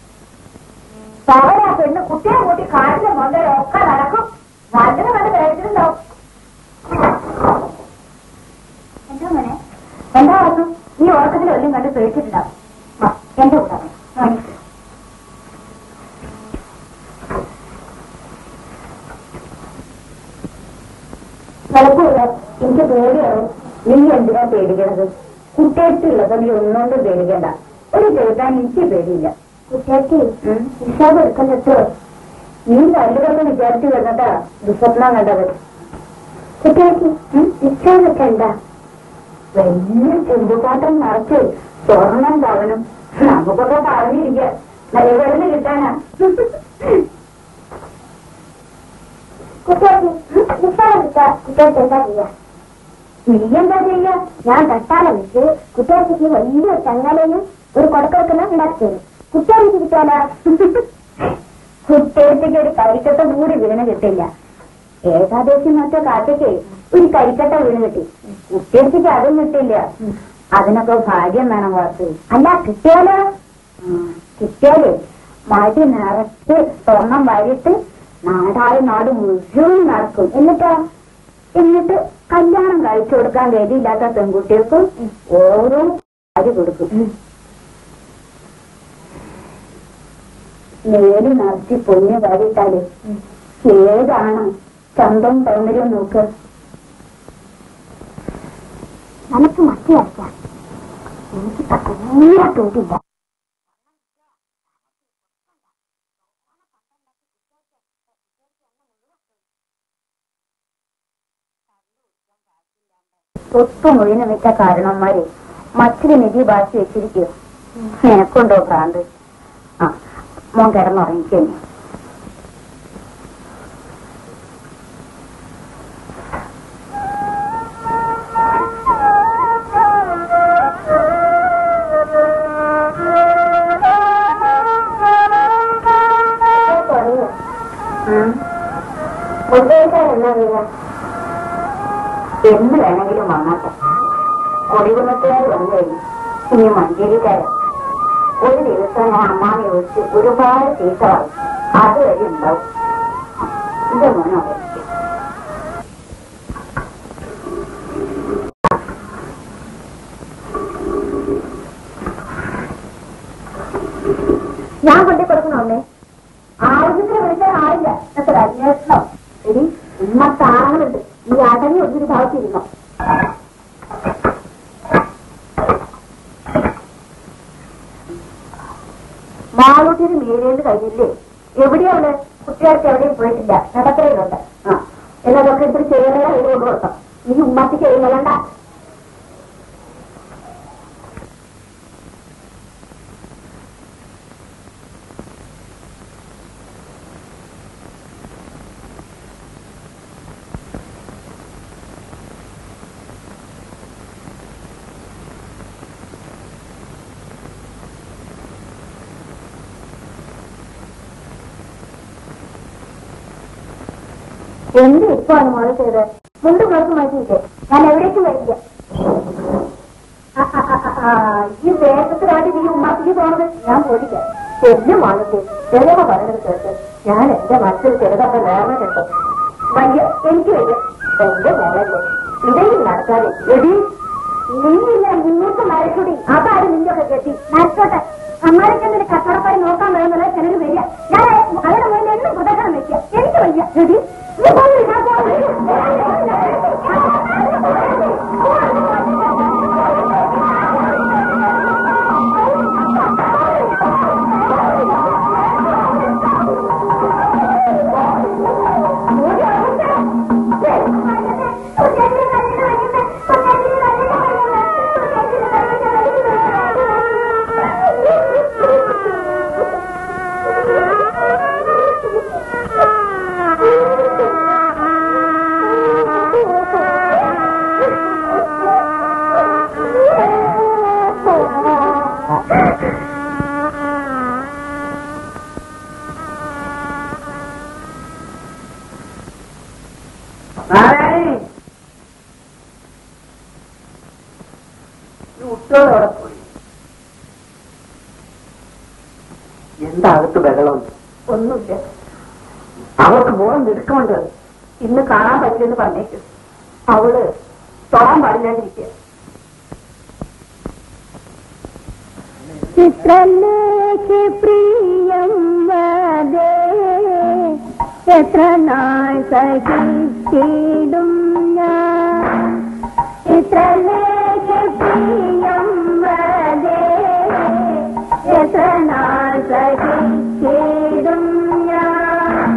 പവരാ പെണ്ണ് കുട്ടിയെ കൂട്ടി കാട്ടിലെ മൊന്നര ഒക്കെ നടക്കും നല്ലത് കണ്ട് കഴിച്ചിട്ടുണ്ടാവും എന്താ മോനെ എന്താ വാസു നീ ഉറക്കത്തിൽ വല്ലതും കണ്ട് പേടിച്ചിട്ടുണ്ടാവും വാ, എന്റെ കൂടെ വാ. വാ. കുഴപ്പമില്ല എനിക്ക് പേടിയാണ് നീ എന്തിനാ പേടിക്കണത് കുട്ടിയടുത്തുള്ളത് നീ ഒന്നുകൊണ്ടും പേടിക്കണ്ട ഒരു ചെറുതാൻ എനിക്ക് പേടിയില്ല കുട്ടിയാക്കി ഹിസാബ് എടുക്കണ്ടോ നീ നല്ലതൊക്കെ വിചാരിച്ചു വന്നതാ ദുസ്വപ്നം കണ്ടത് കുട്ടിയാക്കി ഹിസാബ് എടുക്കണ്ട വലിയ ചെമ്പുപാട്ടം നിറച്ച് സ്വർണം തവനും നമുക്കൊക്കെ പറഞ്ഞിരിക്കുക നല്ല വെള്ളം കിട്ടാനാ കുട്ടിയാക്കി ഹിസാബ് എടുക്ക കുട്ടിയാക്കി എന്താ ചെയ്യാ നീ എന്താ ചെയ്യാ ഞാൻ തട്ടാളം വെച്ച് കുട്ടികൾക്ക് വലിയ ചങ്ങലയും ഒരു കൊടക്കൊടുക്കുന്ന ഉണ്ടാക്കി തരും കുട്ടികൾക്ക് കിട്ടാനാ കുട്ടികൾക്ക് ഒരു കരിക്കട്ട കൂടി വീണ് കിട്ടില്ല ഏകാദശി മറ്റോ കാറ്റയ്ക്ക് ഒരു കരിക്കട്ട വീണ് കിട്ടി കുട്ടികൾക്ക് അതും കിട്ടില്ല അതിനൊക്കെ ഭാഗ്യം വേണം വാർത്ത അല്ല കിട്ടിയാലോ ഉം, കിട്ടിയാല് മടി നിറച്ച് സ്വർണം വാരിയിട്ട് നാടായി നാട് മുഴുവൻ നടക്കും എന്നിട്ടോ എന്നിട്ട് കല്യാണം കഴിച്ചു കൊടുക്കാൻ ഗതിയില്ലാത്ത പെൺകുട്ടികൾക്ക് ഓരോ അരി കൊടുക്കും നേരി നിറച്ച് പൊന്ന് വാരിട്ടാല് ഏതാണ് ചന്തം സൗന്ദര്യം നോക്ക് നമുക്ക് മത്തി അരക്കാം എനിക്ക് തീരെ തോന്നില്ല സ്വത്ത് മുഴുവൻ വെച്ച കാരണന്മാരെ മറ്റൊരു നിധി ഭാഷ വെച്ചിരിക്കുക നിനക്കുണ്ടോ ഭ്രാന്ത് ആ മോൻ കിടന്നുറങ്ങിക്കഴിഞ്ഞു എന്ന് വേണമെങ്കിലും വന്നാട്ടെ കൊടികുന്നത്തുകാർ വന്നു കഴിഞ്ഞു ഇനി മഞ്ചേരിക്കാരൻ ഒരു ദിവസം ഞാൻ അമ്മാനെ വിളിച്ച് ഒരുപാട് ചീത്ത പറയും അതുവരെ ഉണ്ടാവും എന്റെ മോനോ ഞാൻ കൊണ്ടേ കൊടുക്കണോന്നേ ആവശ്യത്തിന് വിളിക്കാൻ ആയില്ല എത്ര അന്വേഷണം ശരി ഇന്നത്തെ ആളുകളുണ്ട് ഈ അടങ്ങി ഒത്തിരി ഭാഗത്തിരുന്നോ മാളൂട്ടിന് മീരേന്ന് കഴിഞ്ഞില്ലേ എവിടെയാ അവള് കുട്ടികൾക്ക് എവിടെയും പോയിട്ടില്ല നടക്കലുണ്ട് ആ എന്നതൊക്കെ ഇത്തിരി ചെയ്യണേ ഇത് കൊണ്ട് കൊടുക്കാം ഈ ഉമ്മക്ക് ചെയ്യുന്നതണ്ട എന്ത് ഇപ്പാണ് മോള് ചെയ്തത് മുണ്ട് പുറത്ത് മാറ്റിയിട്ട് ഞാൻ എവിടേക്കും വരില്ല ആ, ആ, ആ, ആ, ആ, ഈ വേഗത്തിലാണ് നീ ഉമ്മാക്കിക്ക് പോണത് ഞാൻ പോലില്ല എന്നെ മാളത്തെ ചെലവ പറയുന്നത് കേട്ട് ഞാൻ എന്റെ മനസ്സിൽ ചെറുതൊക്കെ നേർന്ന കേട്ടോ വയ്യ എനിക്ക് വയ്യ എന്റെ മോളല്ലേ ഇടയിൽ നടക്കാതെ എടി നീയില്ല നിങ്ങൾക്ക് മരക്കൂടി അതാരും നിന്നൊക്കെ കെട്ടി നരച്ചോട്ടെ അമ്മാരൊക്കെ കച്ചവടക്കാരി നോക്കാൻ വരുന്നത് ചിലർ വരിക ഞാൻ അവരുടെ മുന്നിൽ എന്നും പ്രദർശനം വെക്കുക എനിക്ക് വയ്യ എടി നീ പോയി, ഞാൻ ഉത്തോടെ പോയി എന്താ അകത്ത് ബഹളം ഒന്നുമില്ല അവർക്ക് മോളം നിൽക്കുന്നുണ്ട് ഇന്ന് കാണാൻ പറ്റില്ലെന്ന് പറഞ്ഞേക്കും അവള് തൊടാൻ പാടില്ലാതിരിക്കുക ചിത്രലേഖ പ്രിയം വദേ എത്ര നാൾ സഹിച്ചിടും ഞാൻ ചിത്രലേഖ പ്രിയം എത്ര നാൾ സഹിച്ചിടും ഞാൻ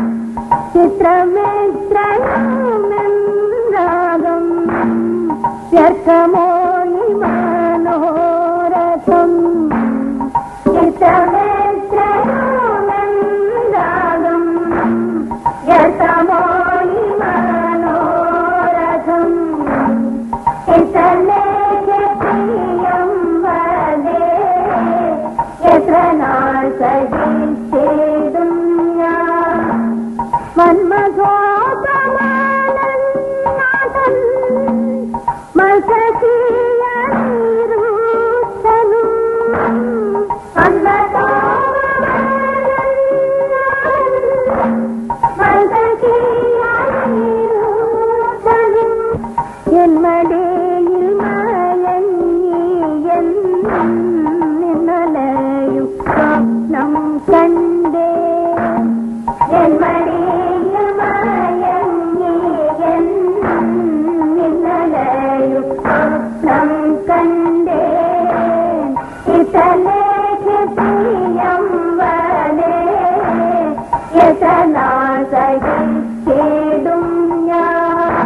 ചിത്രമെത്രയാകും വ്യർത്ഥമോയി മനോരഥം ചിത്രമെത്രയാകും വ്യർത്ഥമോയി മനോരഥം ചിത്രലേഖപ്രിയം വദേ എത്ര നാൾ സഹിച്ചിടും ഞാൻ മന്മഥോപമാനന്ദൻ മത്സീയൂത്തനും എന്മടയിൽ മയങ്ങിയൻ നിന്നലയും സ്വപ്നം കണ്ടേ എന്മടയിൽ മയങ്ങിയൻ നിന്നലയും സ്വപ്നം കണ്ടേ ഇതലേഖിയം വലേ യഥനാസഹിക്കേടും ഞാൻ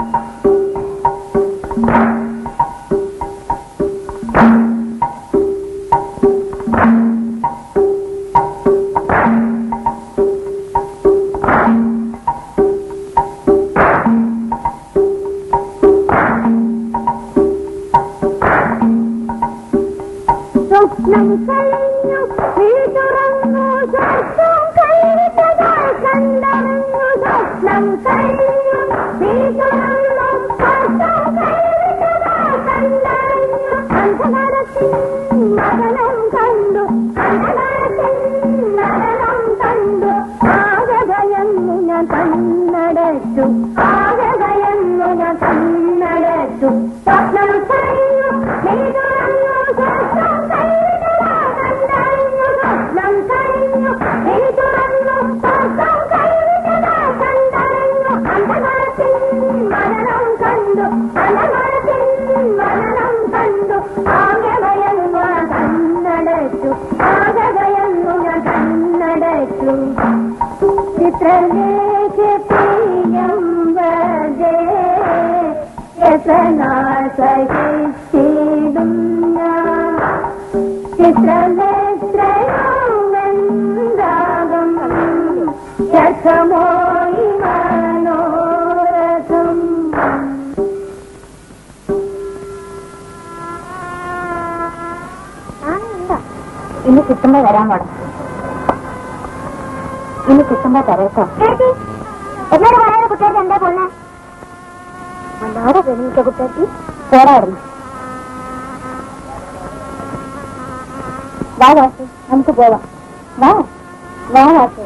സ്വപ്നം കഴിഞ്ഞു വീട്ടുറങ്ങു സ്വപ്നം കഴിഞ്ഞതായി കണ്ടറിഞ്ഞു സ്വപ്നം കഴിഞ്ഞു വീട്ടുറങ്ങു സ്വപ്നം കഴിഞ്ഞതായി കണ്ടറിഞ്ഞു അന്ധകാരത്തിൻ മരണം കണ്ടു അന്ധകാരത്തിൻ മരണം കണ്ടു ആകെ ഭയന്നു ഞാൻ കണ്ണടച്ചു ആകെ ഭയന്നു ഞാൻ കണ്ണടച്ചു സ്വപ്നം കഴിഞ്ഞു വീട്ടുറങ്ങു സ്വപ്നം കഴിഞ്ഞതായി കണ്ടറിഞ്ഞു സ്വപ്നം കഴിഞ്ഞു വീട്ടുറങ്ങു സ്വപ്നം കഴിഞ്ഞതായി കണ്ടറിഞ്ഞു അന്ധകാരത്തിൻ മരണം കണ്ടു അന്ധകാരത്തിൻ മരണം കണ്ടു ആകെ ഭയന്നു ഞാൻ കണ്ണടച്ചു ആകെ ഭയന്നു ഞാൻ കണ്ണടച്ചു ചിത്രലേഖ പ്രിയം വദേ സഹിച്ചിടും ഞാൻ ചിത്രമെത്രയാകും രഥമോയി മനോരഥം ഇനി കിട്ടുമ്പോ വരാൻ പാടും ഇനി കിട്ടുമ്പോ തരേട്ടോ എന്നോട് പറയാതെ കുട്ടികൾക്ക് എന്താ പൊണ്ണ അല്ലാതെ പെണ്ണിക്ക കുട്ടികൾക്ക് പോരായിരുന്നു വാ വാസു നമുക്ക് പോവാം വാ വാ വാസു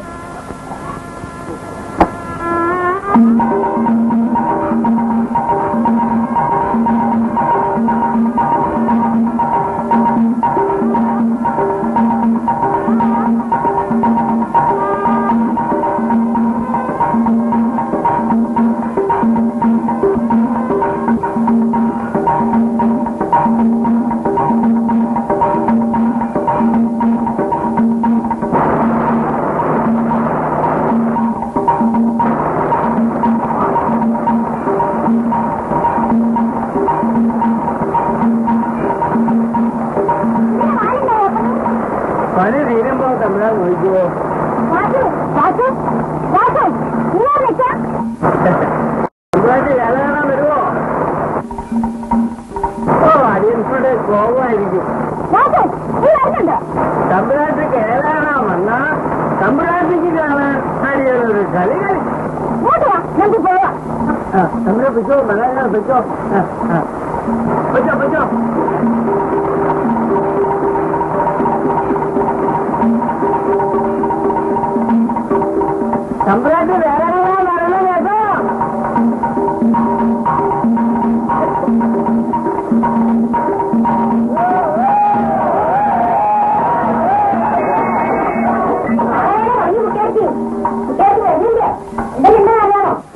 പണി തീരുമ്പോ തമിഴാ നോക്കുവോ വാസു വാസു വാസു ഇങ്ങനെ നിൽക്കാം തമിഴാറ്റ് വേല കാണാൻ വരുമോ ഓ അടിയൻസുടെ കോപമായിരിക്കും വാസു നീ വരുന്നുണ്ടോ തമിഴ്നാട്ടിൽ കേരളാണോ വന്നാ തമിഴ്നാട്ടിക്ക് കാണാൻ അടിയൊരു കളി കളി ഇങ്ങോട്ട് വാ നമുക്ക് പോവാം ആ തമിഴ് പിച്ചോ മലയാളം പിച്ചോ ആ ആ പിച്ചോ പിച്ചോ തമ്പുരാട്ടി വേറെ വരണം കേട്ടോ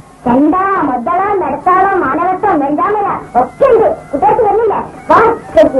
ചെണ്ട മുദ്ദളം നെടുത്താളം മാനവത്വം വെഞ്ചാമല ഒക്കെ ഉണ്ട് കുട്ടികൾക്ക് വരുന്നില്ലേ വാ ശരി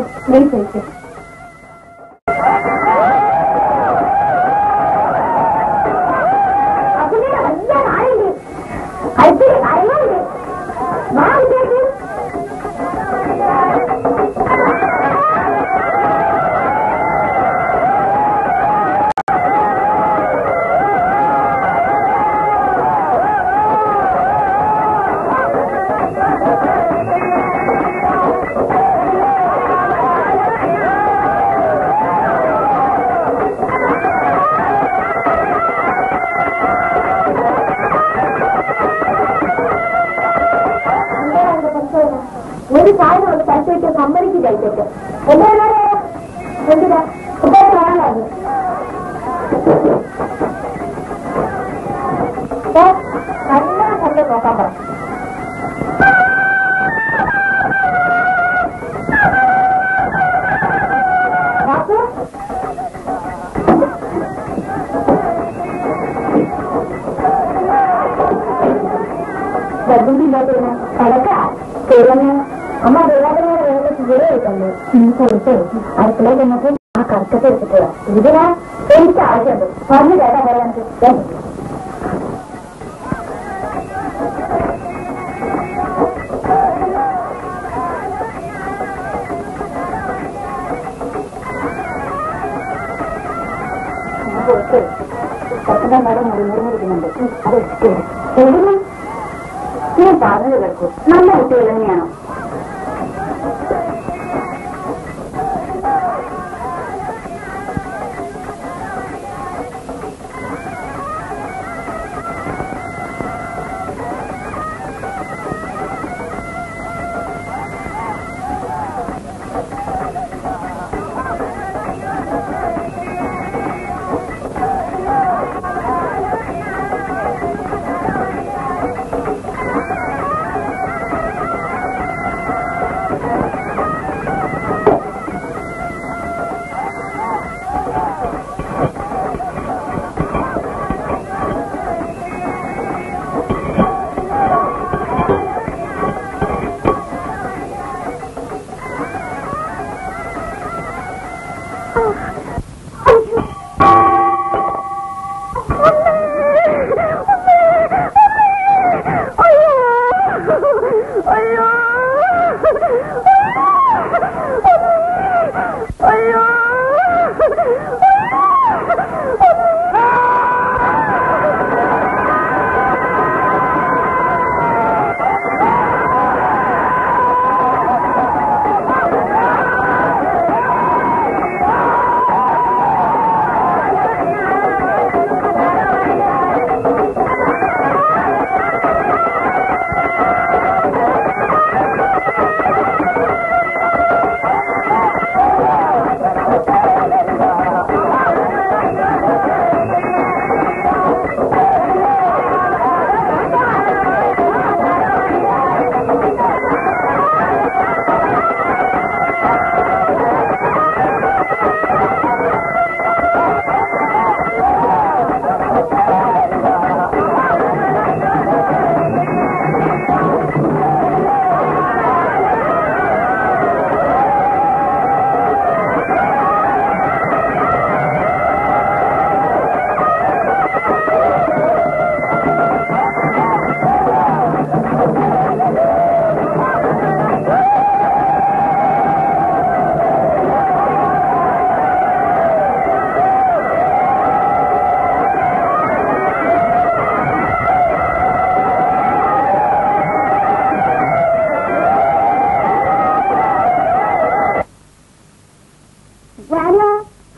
എന്തിനാ കുട്ടികൾക്ക് കാണാനായിരുന്നു നല്ല കണ്ട് നോക്കാൻ പറ ബാപ്പു ഗർഭിണിയില്ലാത്തതിന് കടക്ക തുറന്ന് അമ്മ വേദനയോടെ വേദനയ്ക്ക് വില എടുക്കണ്ടേ കൊടുത്ത് അടുക്കളയിൽ ചെന്നപ്പോൾ ആ കറക്കത്തെ എടുത്തിട്ട് ഇതിനാ എനിക്ക് ആവശ്യമുണ്ട് പറഞ്ഞു കേട്ടാ പറയാൻ കറക്കന്റെ മേടം മുറിഞ്ഞിരിക്കുന്നുണ്ട് അത് എവിടുന്ന് ഞാൻ പറഞ്ഞത് കേൾക്കൂ നല്ല കുട്ടികൾ തന്നെയാണോ ഞാനോ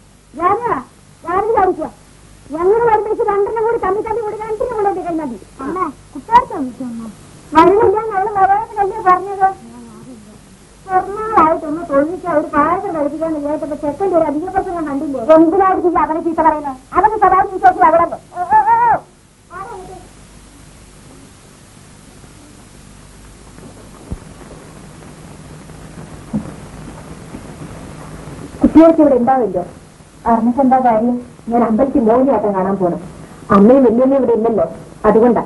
ഞാനോ ഞാനും കാണിക്കുക ഞങ്ങൾ വരുമ്പോഴേക്ക് രണ്ടെണ്ണം കൂടി തമ്മി തമ്മി കൂടി രണ്ടിനും കൂടെ ഉണ്ട് കഴിഞ്ഞാൽ അമ്മ കുട്ടികൾക്ക് വരുന്നില്ല ഞങ്ങൾ മകളെ പറഞ്ഞത് സ്വർണ്ണമായിട്ടൊന്ന് തൊഴിച്ച് ഒരു പായസം കഴിപ്പിക്കാൻ വിചാരിച്ചപ്പോ ചെക്കൻ്റെ ഒരു അധികപ്രസംഗം കണ്ടില്ലേ എന്തിനായിരിക്കും അവനെ ചീത്ത പറയുന്നത് അവന് സ്വഭാവം വിശ്വാസം അവിടെ കുട്ടികൾക്ക് ഇവിടെ ഉണ്ടാവില്ലോ അറിഞ്ഞിട്ട് എന്താ കാര്യം ഞാൻ അമ്പലത്തിൽ മോഹിനിയാട്ടം കാണാൻ പോണം അമ്മയും വലിയമ്മയും ഇവിടെ ഇല്ലല്ലോ അതുകൊണ്ടാ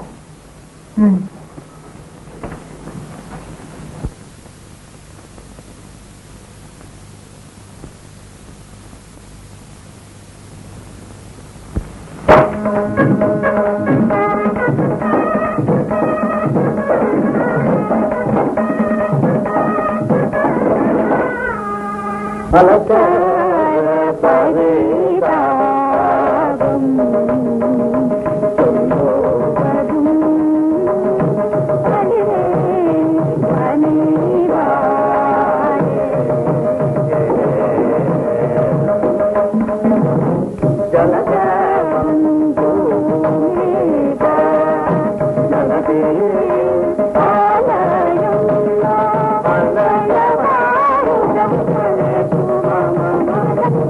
Thank you.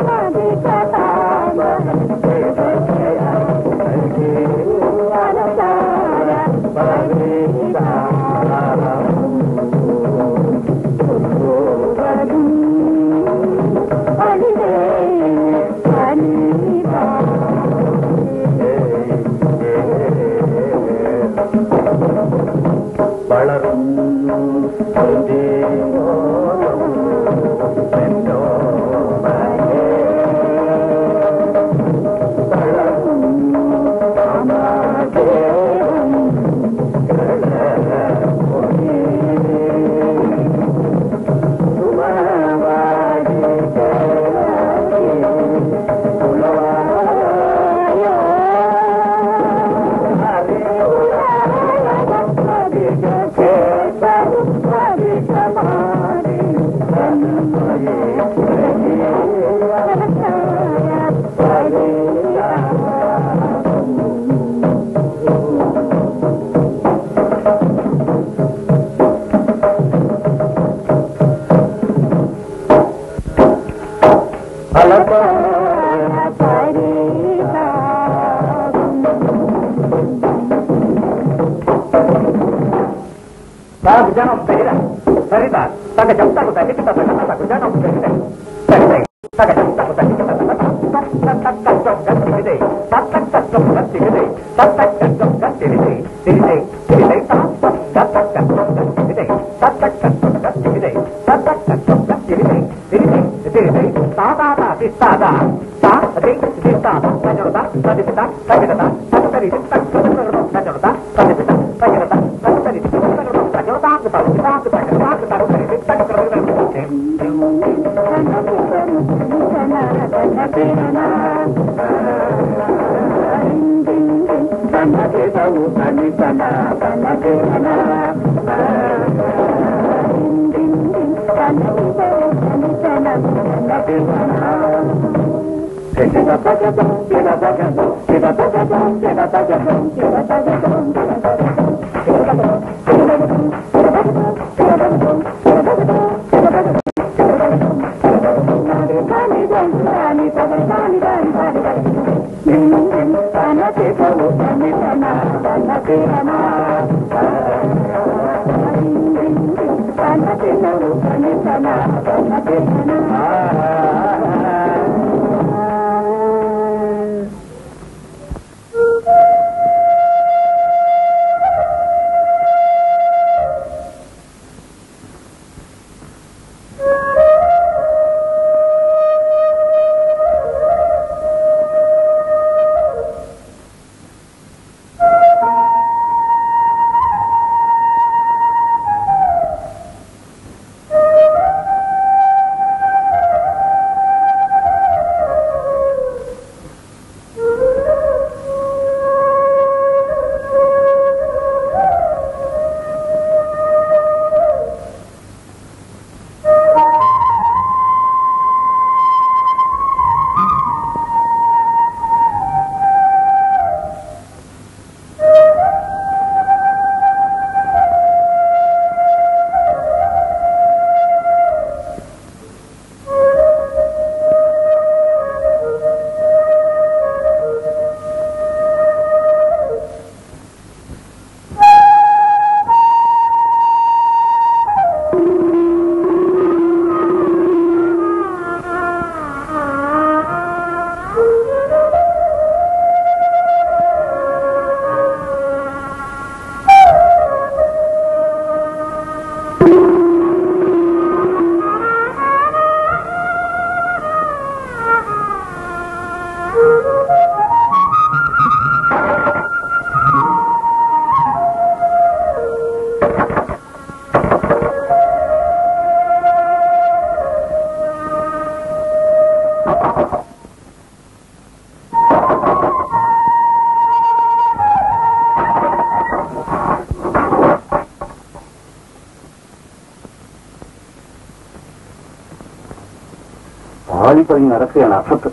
പാളിപ്പറങ്ങി നടക്കുകയാണ് അർത്ഥത്ത്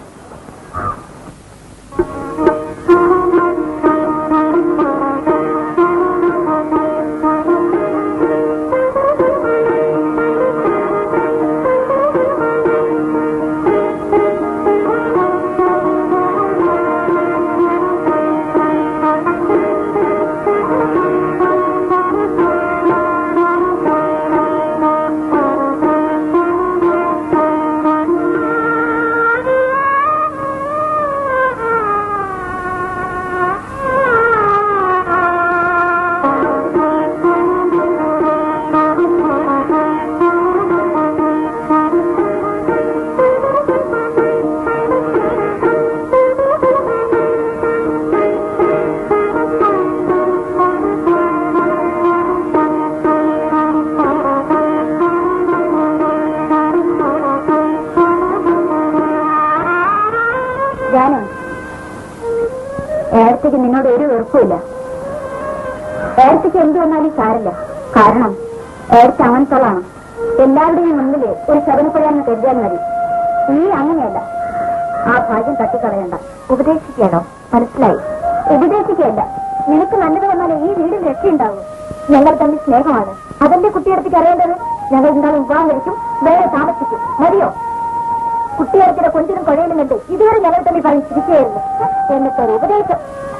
ഞാനോ ഏഴത്തേക്ക് നിന്നോട് ഒരു വെറുപ്പില്ല ഏഴത്തേക്ക് എന്ത് വന്നാലും സാരില്ല കാരണം ഏഴത്ത് അവൻതൊള്ളാണ് എല്ലാവരുടെയും മുന്നിൽ ഒരു ശബരിപ്പുഴയെന്ന് കരുതിയാൽ മതി നീ അങ്ങനെയല്ല ആ ഭാഗ്യം തട്ടിക്കളയണ്ട ഉപദേശിക്കണോ മനസ്സിലായി ഉപദേശിക്കല്ല നിനക്ക് നല്ലത് വന്നാലേ ഈ വീടിൽ രക്ഷയുണ്ടാവും ഞങ്ങൾ തമ്മിൽ സ്നേഹമാണ് അതെന്റെ കുട്ടിയെടുത്തേക്ക് അറിയേണ്ടത് ഞങ്ങൾ ഇന്നാളും വിവാഹം കഴിക്കും വേറെ താമസിക്കും മതിയോ കുട്ടിയെടുത്തിടെ കൊഞ്ചിനും കുഴയിലും കണ്ട് ഇതുവരെ ഞങ്ങൾ തമ്മിൽ പറഞ്ഞ് ചിരിക്കുകയായിരുന്നു എന്നിട്ട് ഒരു ഉപദേശം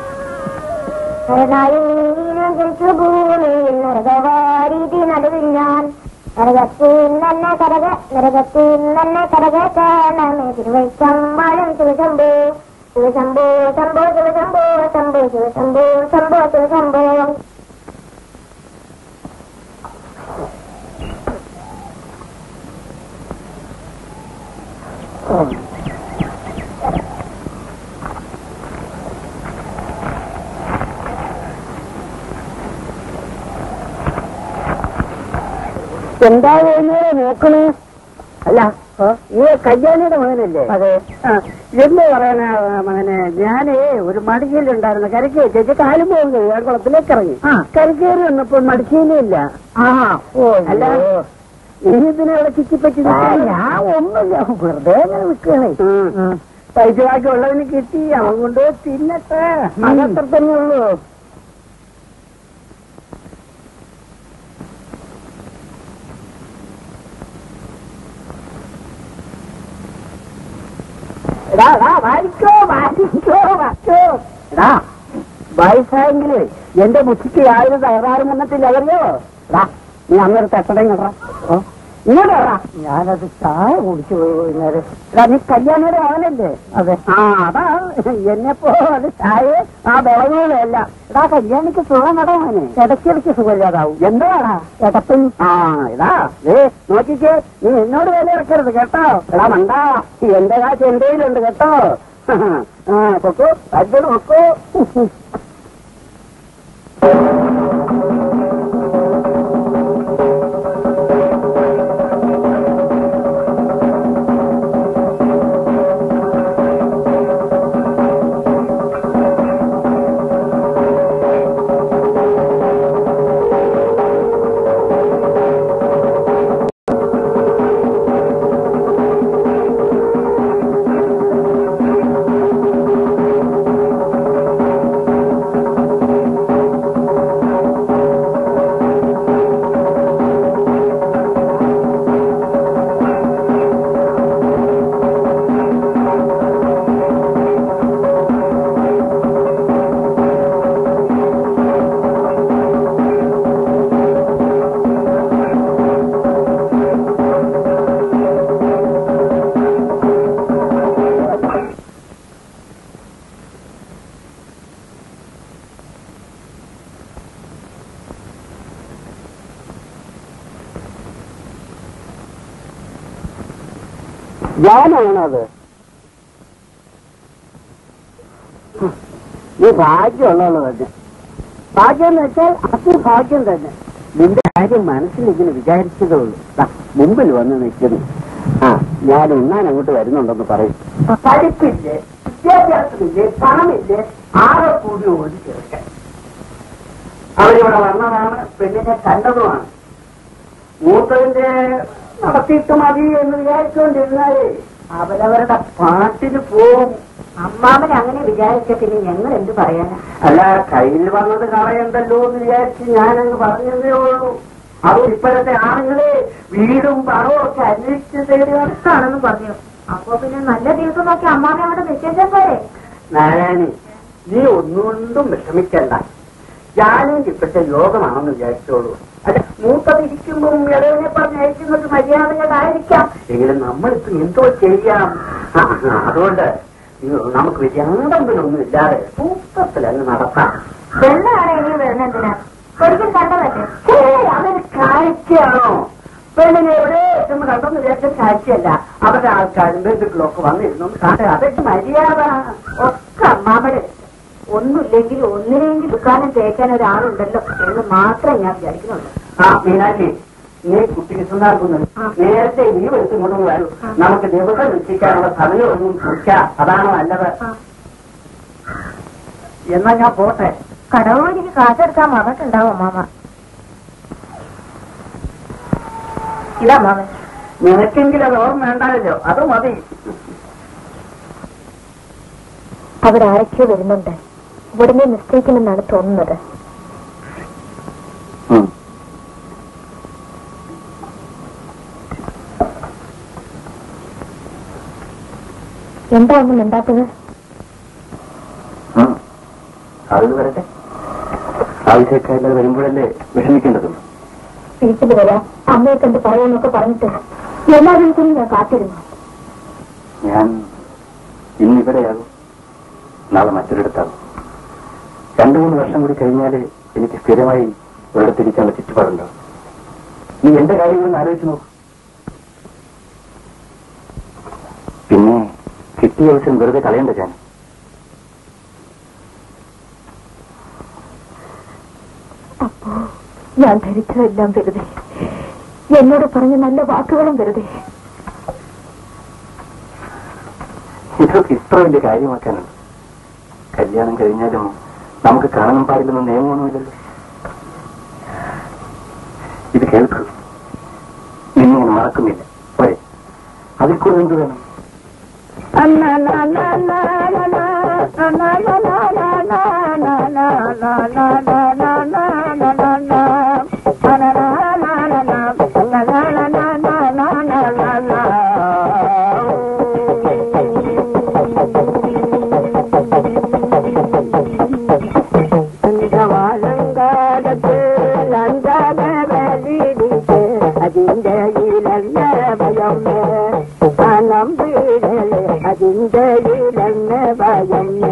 ഭൂമിയിൽ നരകവാരീതി നടുവിൽ ഞാൻ നരകത്തിൽ തന്നെ കരക നരകത്തിൽ തന്നെ കരക കാണമേ തിരുവൈച്ചമ്പാടും ശിവശംഭോ ശിവശംഭോ ശംഭോ ശിവശംഭോ ശംഭോ ശിവശംഭോ ശംഭോ ശിവശംഭോ എന്താ ചെയ്യുന്നത് നോക്കണേ അല്ല ഈ കല്യാണിയുടെ മകനല്ലേ അതെ ആ, എന്ന് പറയാന മകനെ ഞാനേ ഒരു മടിക്കയിലുണ്ടായിരുന്നു കരക്ക് ചേച്ചി കാലും പോകുന്നത് ഏഴക്കുളത്തിലേക്ക് ഇറങ്ങി ആ. കരക്കേറി വന്നപ്പോൾ മടിക്കയിലില്ല ആ ഓ അല്ല ഇനി ഇതിനെ അവിടെ ചുറ്റിപ്പറ്റി ആ, ഞാൻ ഒന്നുമില്ല വെറുതെ ഇങ്ങനെ നിൽക്കണേ പൈസ ബാക്കി ഉള്ളതിന് കിട്ടി അവൻ കൊണ്ട് തിന്നട്ടെ അതത്ര തന്നെ ഉള്ളൂ എടാ എടാ വാരിക്കോ വാരിക്കോ വാരിക്കോ എടാ വയസ്സായെങ്കിലേ എന്റെ ബുദ്ധിക്ക് യാതൊരു തകരാറും വന്നിട്ടില്ല അറിയോ എടാ നീ അന്നൊരു തട്ടടങ്ങി ഇങ്ങോട്ട് വരാ ഞാനത് ചായ കുടിച്ചു പോയി വൈകുന്നേരം എടാ നീ കല്യാണിയുടെ മകനല്ലേ അതെ ആ അതാ എന്നെ പോലെ ചായ ആ വിളവുകളല്ല എടാ കല്യാണിക്ക് സുഖം നടവാന് ഇടയ്ക്കിടയ്ക്ക് സുഖമില്ലാതാവും എന്താടാ എടപ്പൻ ആ ഇതാ ഏ നോക്കിക്കേ നീ എന്നോട് വില ഇറക്കരുത് കേട്ടോ എടാ മണ്ടാ എന്റെ കാശ് എന്റെ കയ്യിലുണ്ട് കേട്ടോ ആ പൊക്കോ അജ്ജോട് പൊക്കോ ഞാനാണത് നീ ഭാഗ്യമുള്ളത് തന്നെ ഭാഗ്യം എന്ന് വെച്ചാൽ അത് ഭാഗ്യം തന്നെ നിന്റെ കാര്യം മനസ്സിൽ ഇങ്ങനെ വിചാരിച്ചതേ ഉള്ളൂ ദാ, മുമ്പിൽ വന്ന് നിൽക്കുന്നു ആ ഞാൻ ഉണ്ണാൻ അങ്ങോട്ട് വരുന്നുണ്ടെന്ന് പറയും പഠിപ്പില്ലേ വിദ്യാഭ്യാസമില്ലേ പണമില്ലേ ആകെ കൂടി ഒരു ചെറുക്കൻ അവരിവിടെ വന്നതാണ് പെണ്ണിനെ കണ്ടതുമാണ് മൂത്തതിന്റെ നടത്തിയിട്ട് മതി എന്ന് വിചാരിച്ചുകൊണ്ടിരുന്നാലേ അവരവരുടെ പാട്ടിന് പോവും അമ്മാവൻ അങ്ങനെ വിചാരിച്ച പിന്നെ ഞങ്ങൾ എന്ത് പറയാനാ അല്ല കയ്യിൽ വന്നത് കളയണ്ടല്ലോ എന്ന് വിചാരിച്ച് ഞാനങ്ങ് പറഞ്ഞതേ ഉള്ളൂ അത് ഇപ്പോഴത്തെ ആണുങ്ങളെ വീടും പണവും ഒക്കെ അന്വേഷിച്ച് തേടി ആണെന്ന് പറഞ്ഞു അപ്പൊ പിന്നെ നല്ല ദിവസം നോക്കി അമ്മാവൻ അവിടെ നിശ്ചയിച്ചാൽ പോരെ നാരായണി നീ ഒന്നുകൊണ്ടും വിഷമിക്കണ്ട ഞാനും ഇപ്പോഴത്തെ യോഗമാണെന്ന് വിചാരിച്ചോളൂ അല്ല മൂത്തത് ഇരിക്കുമ്പം ഇടവിനെ പറഞ്ഞ് അയക്കുന്നത് മര്യാദകളായിരിക്കാം എങ്കിലും നമ്മളിപ്പോ എന്തോ ചെയ്യാം ആ, ആ, അതുകൊണ്ട് ഇത് നമുക്ക് വിചാരമ്പലൊന്നും ഇല്ലാതെ തൂക്കത്തിൽ അങ്ങ് നടത്താം വെള്ളമാണ് ഇനി വരുന്നെന്തിനാ ഒരിക്കൽ കണ്ടതല്ലേ ഏയ്, അതൊരു കാഴ്ചയാണോ പെണ്ണിനെ എവിടെ എത്തുന്ന കണ്ടെന്ന് വിചാരിച്ച കാഴ്ചയല്ല അവരുടെ ആൾക്കാരും ബന്ധുക്കളൊക്കെ വന്നിരുന്നു കാണുക അതൊക്കെ മര്യാദ ഒക്കെ അമ്മാവന് ഒന്നുമില്ലെങ്കിൽ ഒന്നിനെങ്കിലും ദുഃഖാനം തേക്കാൻ ഒരാളുണ്ടല്ലോ എന്ന് മാത്രമേ ഞാൻ വിചാരിക്കുന്നുള്ളൂ ആ മീനാക്ഷി നീ കുട്ടിക്ക് സുന്ദർക്കുന്നു നേരത്തെ നീ എടുത്തുകൊണ്ട് വരൂ നമുക്ക് ദിവസം നിശ്ചയിക്കാനുള്ള സമയമൊന്നും കുറിക്കാം അതാണ് നല്ലത് എന്നാ ഞാൻ പോട്ടെ കടവൂരിക്ക് കാശെടുക്കാൻ മറന്നിട്ടുണ്ടാവും അമ്മാമ ഇതാ മാമൻ നിനക്കെങ്കിലും അത് ഓർമ്മ വേണ്ടാമല്ലോ അത് മതി അവിടെ ആരൊക്കെയോ വരുന്നുണ്ട് ഉടനെ നിശ്ചയിക്കുമെന്നാണ് തോന്നുന്നത് എന്താ ഒന്നും ഉണ്ടാത്തത് ആളുകൾ വരട്ടെ ആവശ്യക്കാരിൽ വരുമ്പോഴല്ലേ വിഷമിക്കേണ്ടതുള്ളൂ വീട്ടിൽ വരാം അമ്മയെ കണ്ട് പറയാന്നൊക്കെ പറഞ്ഞിട്ട് എല്ലാ ദിവസവും ഞാൻ കാത്തിരുന്നു ഞാൻ ഇന്നിവിടെയാകും നാളെ മറ്റൊരിടത്താകും രണ്ടു മൂന്ന് വർഷം കൂടി കഴിഞ്ഞാല് എനിക്ക് സ്ഥിരമായി ഒരിടത്തിരിക്കാനുള്ള ചുറ്റുപാടുണ്ടാവും നീ എന്റെ കാര്യങ്ങളൊന്ന് ആലോചിച്ച് നോക്കൂ പിന്നെ കിട്ടിയ അവസരം വെറുതെ കളയണ്ട ഞാൻ അപ്പോ ഞാൻ ധരിച്ചതെല്ലാം വെറുതെ എന്നോട് പറഞ്ഞ നല്ല വാക്കുകളും വെറുതെ ഇതൊക്കെ ഇത്ര വലിയ കാര്യമാക്കാനുണ്ട് കല്യാണം കഴിഞ്ഞാലും നമുക്ക് കാണാൻ പാടില്ലെന്ന് നിയമമൊന്നുമില്ലല്ലോ ഇത് കേൾക്കൂ നിന്നിങ്ങനെ മറക്കുന്നില്ല പോരെ അതിൽ കൂടെ എന്ത് വേണം അതിന്റെ ഇലല്ല ഭയമേ പണം വീടല് അതിന്റെ ഇലന്ന ഭയമേ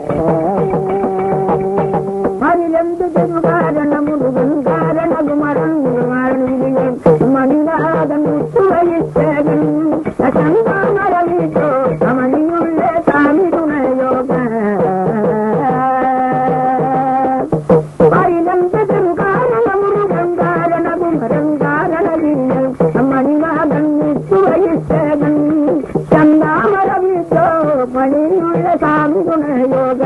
അതിലെന്ത് കാരണം മുഴുവൻ കാരണവും മറന്നുമാറിയും മണിനാഥൻ ഉച്ചുവയിച്ചവൻ അശങ്കാമരവിച്ചോ അമണിയുള്ള താമി തുണയോഗ അതിലെന്തും കാരണമുരുകൻ കാരണവും കാരണവില്ല മണിനാഥൻ ഉച്ചുവയിച്ചവൻ ചന്താമരവിച്ചോ മണിയുള്ള താമി തുണയോഗ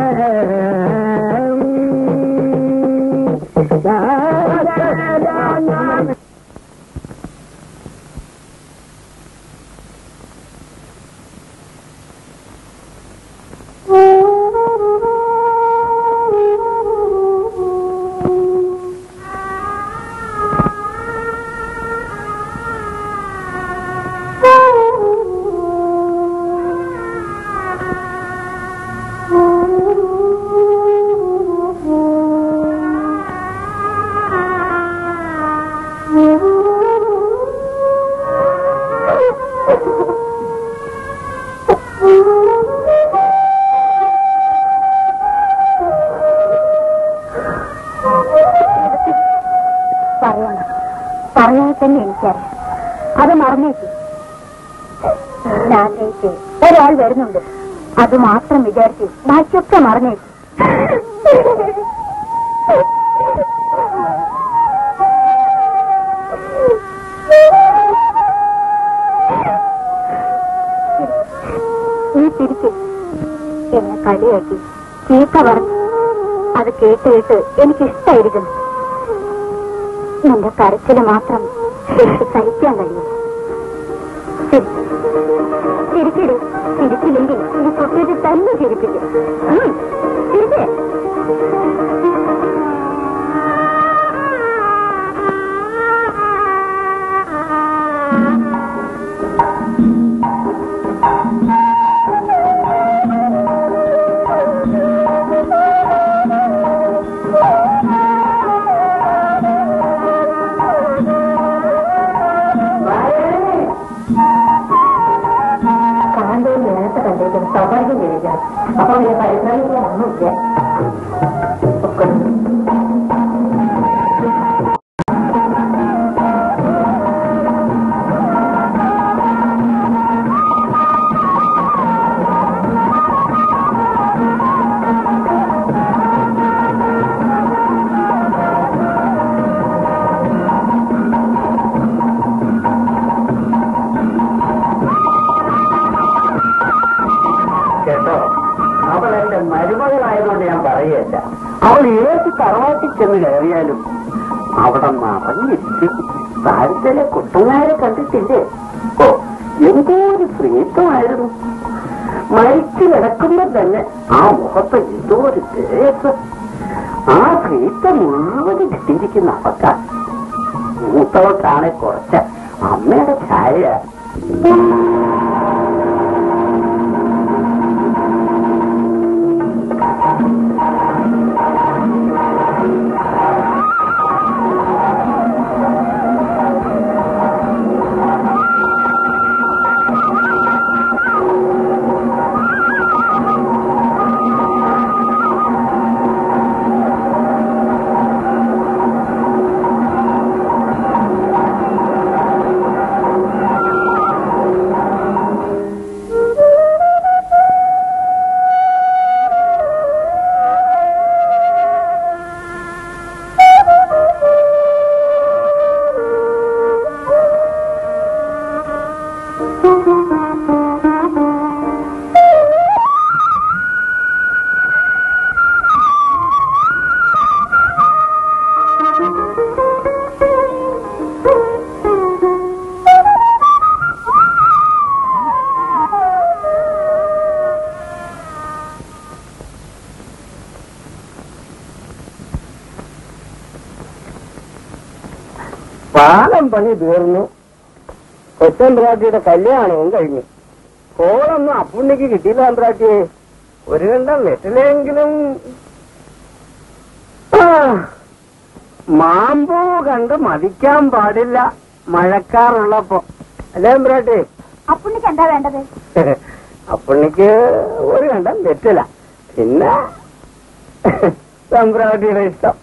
പറയണം പറഞ്ഞാൽ തന്നെ എനിക്കറിയാം അത് മറന്നേക്ക് ഞാനേക്ക് ഒരാൾ വരുന്നുണ്ട് അത് മാത്രം വിചാരിച്ച് ബാക്കിയൊക്കെ മറന്നേക്ക് നീ തിരിച്ച് എന്നെ കളിയാക്കി ചീത്ത പറഞ്ഞു അത് കേട്ട് കേട്ട് എനിക്കിഷ്ടായിരിക്കുന്നു നിന്റെ കരച്ചില് മാത്രം എനിക്ക് സഹിക്കാൻ കഴിയും ശരി. ചിരിച്ചിട് ചിരിച്ചില്ലെങ്കിൽ ഇനി കുട്ടിയിട്ട് തന്നെ ചിരിപ്പിക്കും ഉം. ചിരിച്ചേ കാണുമ്പോൾ നേരത്തെ കണ്ടേക്കും സ്വാഭാവികം ചെയ്യില്ല അപ്പൊ പിന്നെ പരിശ്രമിക്കാൻ ഒന്നുമില്ല ഒക്കെ കേട്ടോ അവൾ എന്റെ മരുമകളായതുകൊണ്ട് ഞാൻ പറയുകയല്ല അവൾ ഏത് തറവാട്ടിൽ ചെന്ന് കയറിയാലും അവിടെ മറഞ്ഞിരിക്കും താരത്തിലെ കുട്ടനാരെ കണ്ടിട്ടില്ലേ ഓ എന്തോ ഒരു പ്രീതമായിരുന്നു മരിച്ചു കിടക്കുമ്പോ തന്നെ ആ മുഖത്ത് എന്തോ ഒരു തേജസ് ആ പ്രീത മുഴുവനും കിട്ടിയിരിക്കുന്ന അവക്ക മൂത്തവക്കാണെ കുറച്ച് അമ്മയുടെ ഛായ പാലം പണി തീർന്നു കൊച്ചമ്പ്രാട്ടിയുടെ കല്യാണവും കഴിഞ്ഞു കോളൊന്നും അപ്പുണ്ണിക്ക് കിട്ടിയില്ല അമ്പ്രാട്ടിയെ ഒരു കണ്ടം വെറ്റിലെങ്കിലും ആ, മാമ്പൂ കണ്ട് മതിക്കാൻ പാടില്ല മഴക്കാറുള്ളപ്പോ അല്ലേ അമ്പ്രാട്ടി അപ്പുണ്ണിക്ക് എന്താ വേണ്ടത് അപ്പുണ്ണിക്ക് ഒരു കണ്ടം വെറ്റില പിന്നെ തമ്പ്രാട്ടിയുടെ ഇഷ്ടം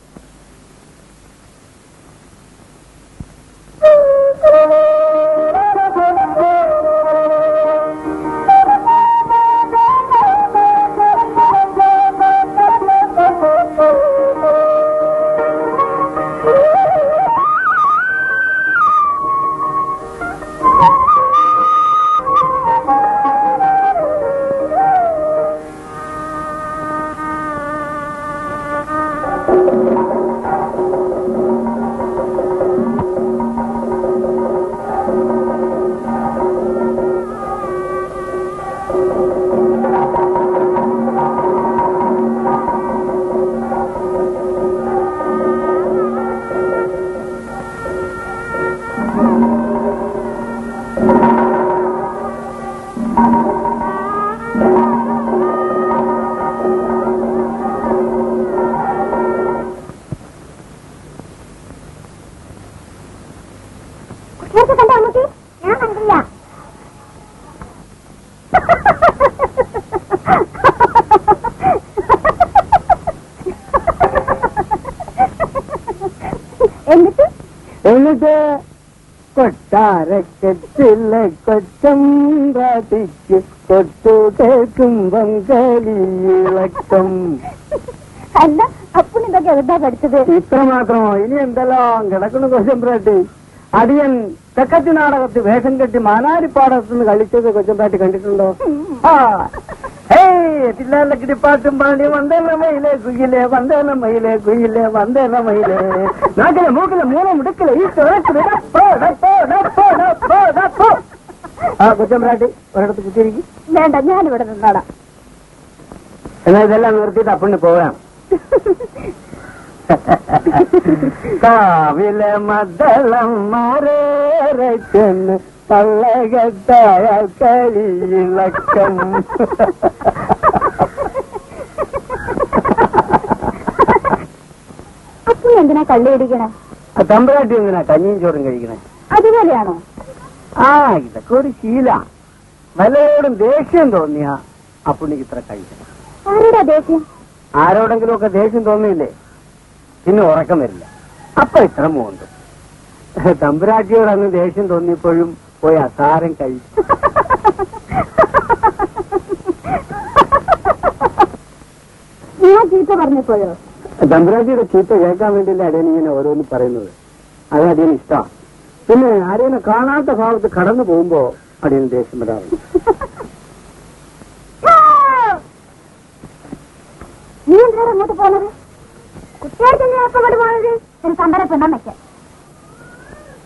കുട്ടികൾക്ക് കണ്ട അമ്മക്ക് ഞാൻ കണ്ടില്ല എന്നിട്ട് എന്നിട്ട് കൊട്ടാരക്കെട്ടിലെ കൊച്ചം പ്രാതിക്ക് കൊട്ടു കേൾക്കുമ്പം കളിയിളക്കം അല്ല അപ്പുണ്ണി ഇതൊക്കെ എവിടാ പഠിച്ചത് ഇത്ര മാത്രമോ ഇനി എന്തെല്ലാം കിടക്കുന്നു കൊച്ചമ്പ്രാട്ടി അടിയൻ തെക്കത്തി നാടകത്തിൽ വേഷം കെട്ടി മാനാരിപ്പാടത്തുനിന്ന് കളിച്ചത് കൊച്ചമ്പ്രാട്ടി കണ്ടിട്ടുണ്ടോ ആ ഏയ് തില്ലാലക്കിടിപ്പാട്ടും പാടി വന്തേന മയിലേ കുയിലേ വന്തേന മയിലേ കുയിലേ വന്തേന മയിലേ നാക്കിലെ മൂക്കിലെ മൂല മുടുക്കിലെ ഈ തുറക്കിലെ ഡപ്പോ, ഡപ്പോ, ഡപ്പോ, ഡപ്പോ, ഡപ്പോ. ആ കൊച്ചമ്പ്രാട്ടി ഒരിടത്ത് കുത്തിയിരിക്കും വേണ്ട ഞാനിവിടെ നിന്നോടാം എന്നാ ഇതെല്ലാം നിർത്തിയിട്ട് അപ്പണ്ണി പോകാം കാവിലെ മദ്ദളം മാറേറച്ചെന്ന് തള്ളകെട്ടായ കളിയിളക്കം അപ്പുണ്ണി എന്തിനാ കള്ളിയടിക്കണേ തമ്പരാട്ടി എന്തിനാ കഞ്ഞിയും ചോറും കഴിക്കണേ അതുപോലെയാണോ ആ ഇതൊക്കെ ഒരു ശീല വല്ലവരോടും ദേഷ്യം തോന്നിയ അപ്പുണ്ണിക്ക് ഇത്ര കഴിക്കണം ആരുടെ ദേഷ്യം ആരോടെങ്കിലും ഒക്കെ ദേഷ്യം തോന്നിയില്ലേ പിന്നെ ഉറക്കം വരില്ല അപ്പൊ ഇത്ര മൂണ്ട് തമ്പുരാട്ടിയോട് അന്ന് ദേഷ്യം തോന്നിയപ്പോഴും പോയി അസാരം കഴിച്ചു ഞാൻ ചീത്ത പറഞ്ഞപ്പോഴോ തമ്പുരാട്ടിയുടെ ചീത്ത കേൾക്കാൻ വേണ്ടിയല്ലേ അടിയൻ ഇങ്ങനെ ഓരോന്ന് പറയുന്നത് അത് അടിയൻ ഇഷ്ടമാണ് പിന്നെ ആരെയും കാണാത്ത ഭാവത്ത് കടന്നു പോകുമ്പോ അടിയന് ദേഷ്യം വരാറുണ്ട് നീ എന്തിനാണ് അങ്ങോട്ട് പോകുന്നത് കുട്ടികൾക്ക് എന്തിനാ ഇപ്പൊ അങ്ങോട്ട് പോകുന്നത് ഒരു സമ്പര പെണ്ണാൻ വെക്കാം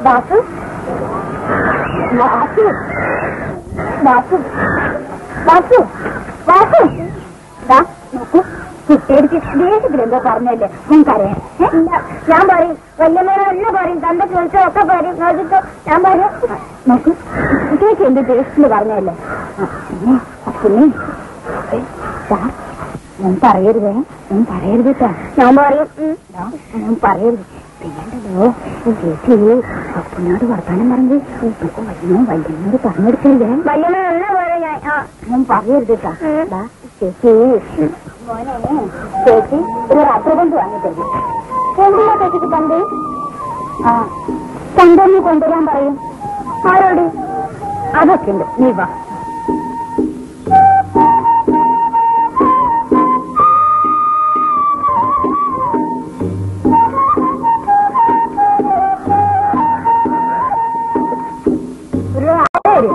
വാസു വാസു വാസു വാസു വാസു ദാ നോക്കൂ കുട്ടിയെടുത്ത് ദേഷ്യത്തിലെന്തോ പറഞ്ഞല്ലേ നിങ്ങൾക്കറിയാം ഞാൻ പറയും വല്യമ്മേനെ എന്നെ പറയും തന്റെ ചോദിച്ചോ ഒക്കെ പറയും നോക്കിക്കോ ഞാൻ പറയും നോക്കൂ കുട്ടിയൊക്കെ എന്ത് ദേഷ്യത്തിൽ പറഞ്ഞല്ലേ പിന്നെ ദാ, ഞാൻ പറയരുതേ ഞാൻ പറയരുത് കേട്ടോ ഞാൻ പറയും ഉം. ദാ, ഞാൻ പറയരുത് പിന്നെണ്ടല്ലോ ചേച്ചി അപ്പനോട് വർത്താനം പറഞ്ഞ് നമുക്ക് വല്യമ്മ വല്യമ്മയോട് പറഞ്ഞെടുക്കരുതേ വല്യമ്മ എന്നാ പറയാ ഞാൻ ഞാൻ പറയരുത് കേട്ടോ ദാ, ചേച്ചി മോനെ ചേച്ചി ഒരു റബ്ബർ ബണ്ട് വാങ്ങിത്തരും എന്തിനാ ചേച്ചിക്ക് ബണ്ട് ആ ചന്ദ്രന് കൊണ്ടുവരാൻ പറയും ആരോട് അതൊക്കെ ഉണ്ട് നീ വാ ഒരു ആര്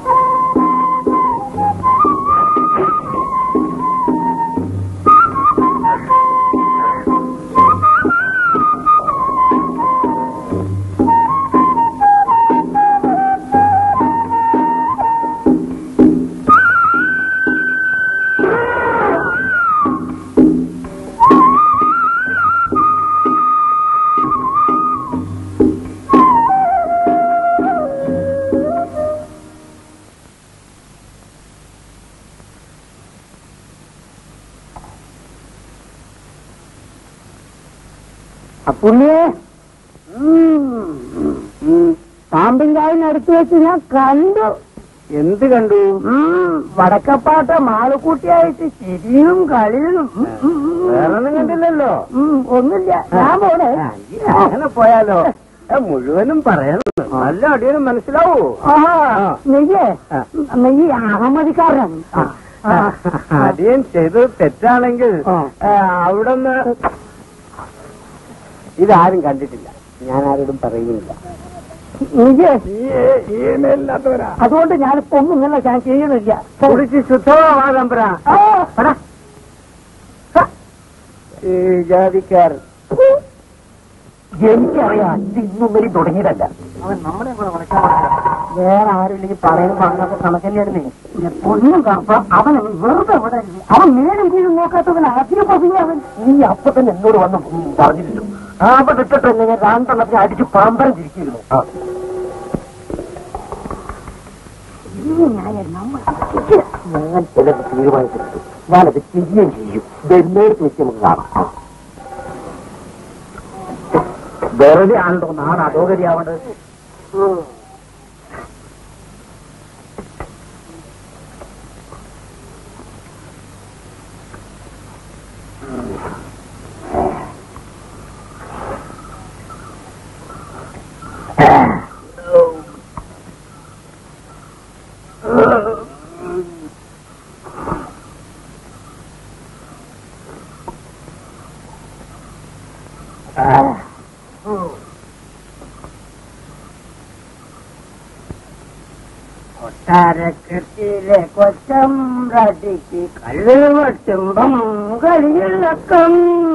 അപ്പുണ്ണിയെ പാമ്പിൻകാവിനടുത്ത് വെച്ച് ഞാൻ കണ്ടു എന്ത് കണ്ടു വടക്കപ്പാട്ട മാളുക്കുട്ടിയായിട്ട് ചിരിയും കളിയും വേറൊന്നും കണ്ടില്ലല്ലോ ഒന്നുമില്ല ഞാൻ പോണേ അങ്ങനെ പോയാലോ ഏ, മുഴുവനും പറയണം നല്ല അടിയനും മനസ്സിലാവൂ നെയ്യേ നെയ്യ് അഹമ്മദിക്കാരൻ അടിയൻ ചെയ്തത് തെറ്റാണെങ്കിൽ അവിടുന്ന് ഇതാരും കണ്ടിട്ടില്ല ഞാൻ ആരോടും പറയുന്നില്ല അതുകൊണ്ട് ഞാനിപ്പോ ഒന്നും ഇങ്ങനെ ഞാൻ ചെയ്യുന്നില്ല കുടിച്ച് ശുദ്ധമാതമ്പര ഈ ജാതിക്കാരൻ എനിക്കറിയാം ഇത് ഇന്നും വരെ തുടങ്ങിയതല്ല അവൻ നമ്മളെ കൂടെ വിളിക്കാൻ വേറെ ആരുമില്ലെങ്കിൽ പറയുമ്പോൾ അങ്ങനത്തെ കണക്കന്നെയായിരുന്നേ പൊന്നും കറപ്പ അവൻ വെറുതെ ഇവിടെ ഇരുന്നു. അവൻ നേരം കീഴും നോക്കാത്തവൻ ആദ്യം പറഞ്ഞു അവൻ നീ അപ്പൊ തന്നെ എന്നോട് വന്ന് പറഞ്ഞിരുന്നു ആ അപ്പൊ ഇട്ടിട്ട് എന്നെ ഞാൻ രണ്ടെണ്ണത്തിന് അടിച്ച് പാമ്പരം തിരിച്ചിരുന്നു ഞാൻ ചിലത് തീരുമാനിച്ചിട്ടുണ്ട് ഞാനത് ചെയ്യുകയും ചെയ്യും ബെന്നേറ്റ് വെച്ച് നമുക്ക് കാണാം വെറുതെ ആണല്ലോ നാട് അധോഗതിയാവേണ്ടത് കൊട്ടാരക്കത്തിലെ കൊച്ചം റടിക്ക് കല്ല് വെട്ടുമ്പം കളിയിളക്കം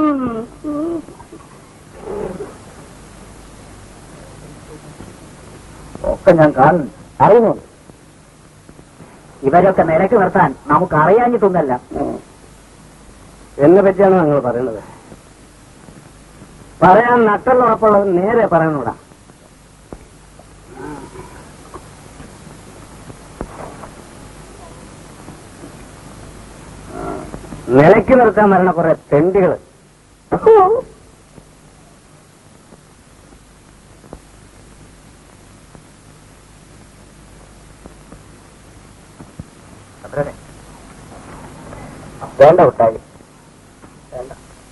ഒക്കെ ഞാൻ കാണുന്നു അറിയുന്നു ഇവരൊക്കെ നിലക്ക് നിർത്താൻ നമുക്ക് അറിയാഞ്ഞിട്ടൊന്നല്ല എന്നെ പറ്റിയാണ് നിങ്ങൾ പറയുന്നത് പറയാൻ നട്ടുറപ്പുള്ളത് നേരെ പറയണൂടാ നിലയ്ക്ക് നിർത്താൻ വരണ കുറെ തെണ്ടികള് വേണ്ട വിട്ടായി വേണ്ട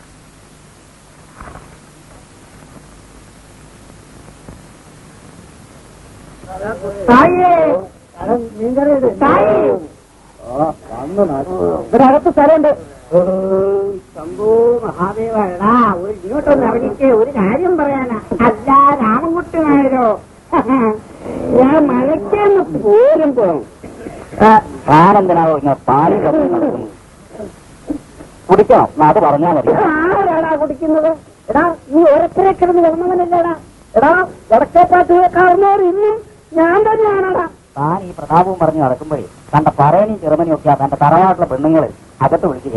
ഇവരകത്ത് സ്ഥലമുണ്ട് ശംഭു മഹാദേവടാ ഒരു ഇങ്ങോട്ടൊന്ന് ഇറങ്ങിക്ക് ഒരു കാര്യം പറയാനാ അല്ല രാമൻകുട്ടി നായരോ ഞാൻ മലയ്ക്കെന്ന് പോരുമ്പോ താനെന്തിനാവോ ഇങ്ങനെ പാലി കത്തി നടക്കുന്നു കുടിക്കണം അത് പറഞ്ഞാ മതി ആരാടാ കുടിക്കുന്നത് എടാ നീ ഓരോരുത്തരെ കിടന്ന് കിടന്നവനല്ലേടാ എടാ വടക്കേക്കാട്ടുകാരനോട് ഇന്നും ഞാൻ തന്നെയാണടാ താൻ ഈ പ്രതാപവും പറഞ്ഞു നടക്കുമ്പോഴേ തന്റെ പറയണിയും ചെറുമനിയും ഒക്കെയാ തന്റെ തറവാട്ടിലെ പെണ്ണുങ്ങള് അകത്ത് വിളിക്കുക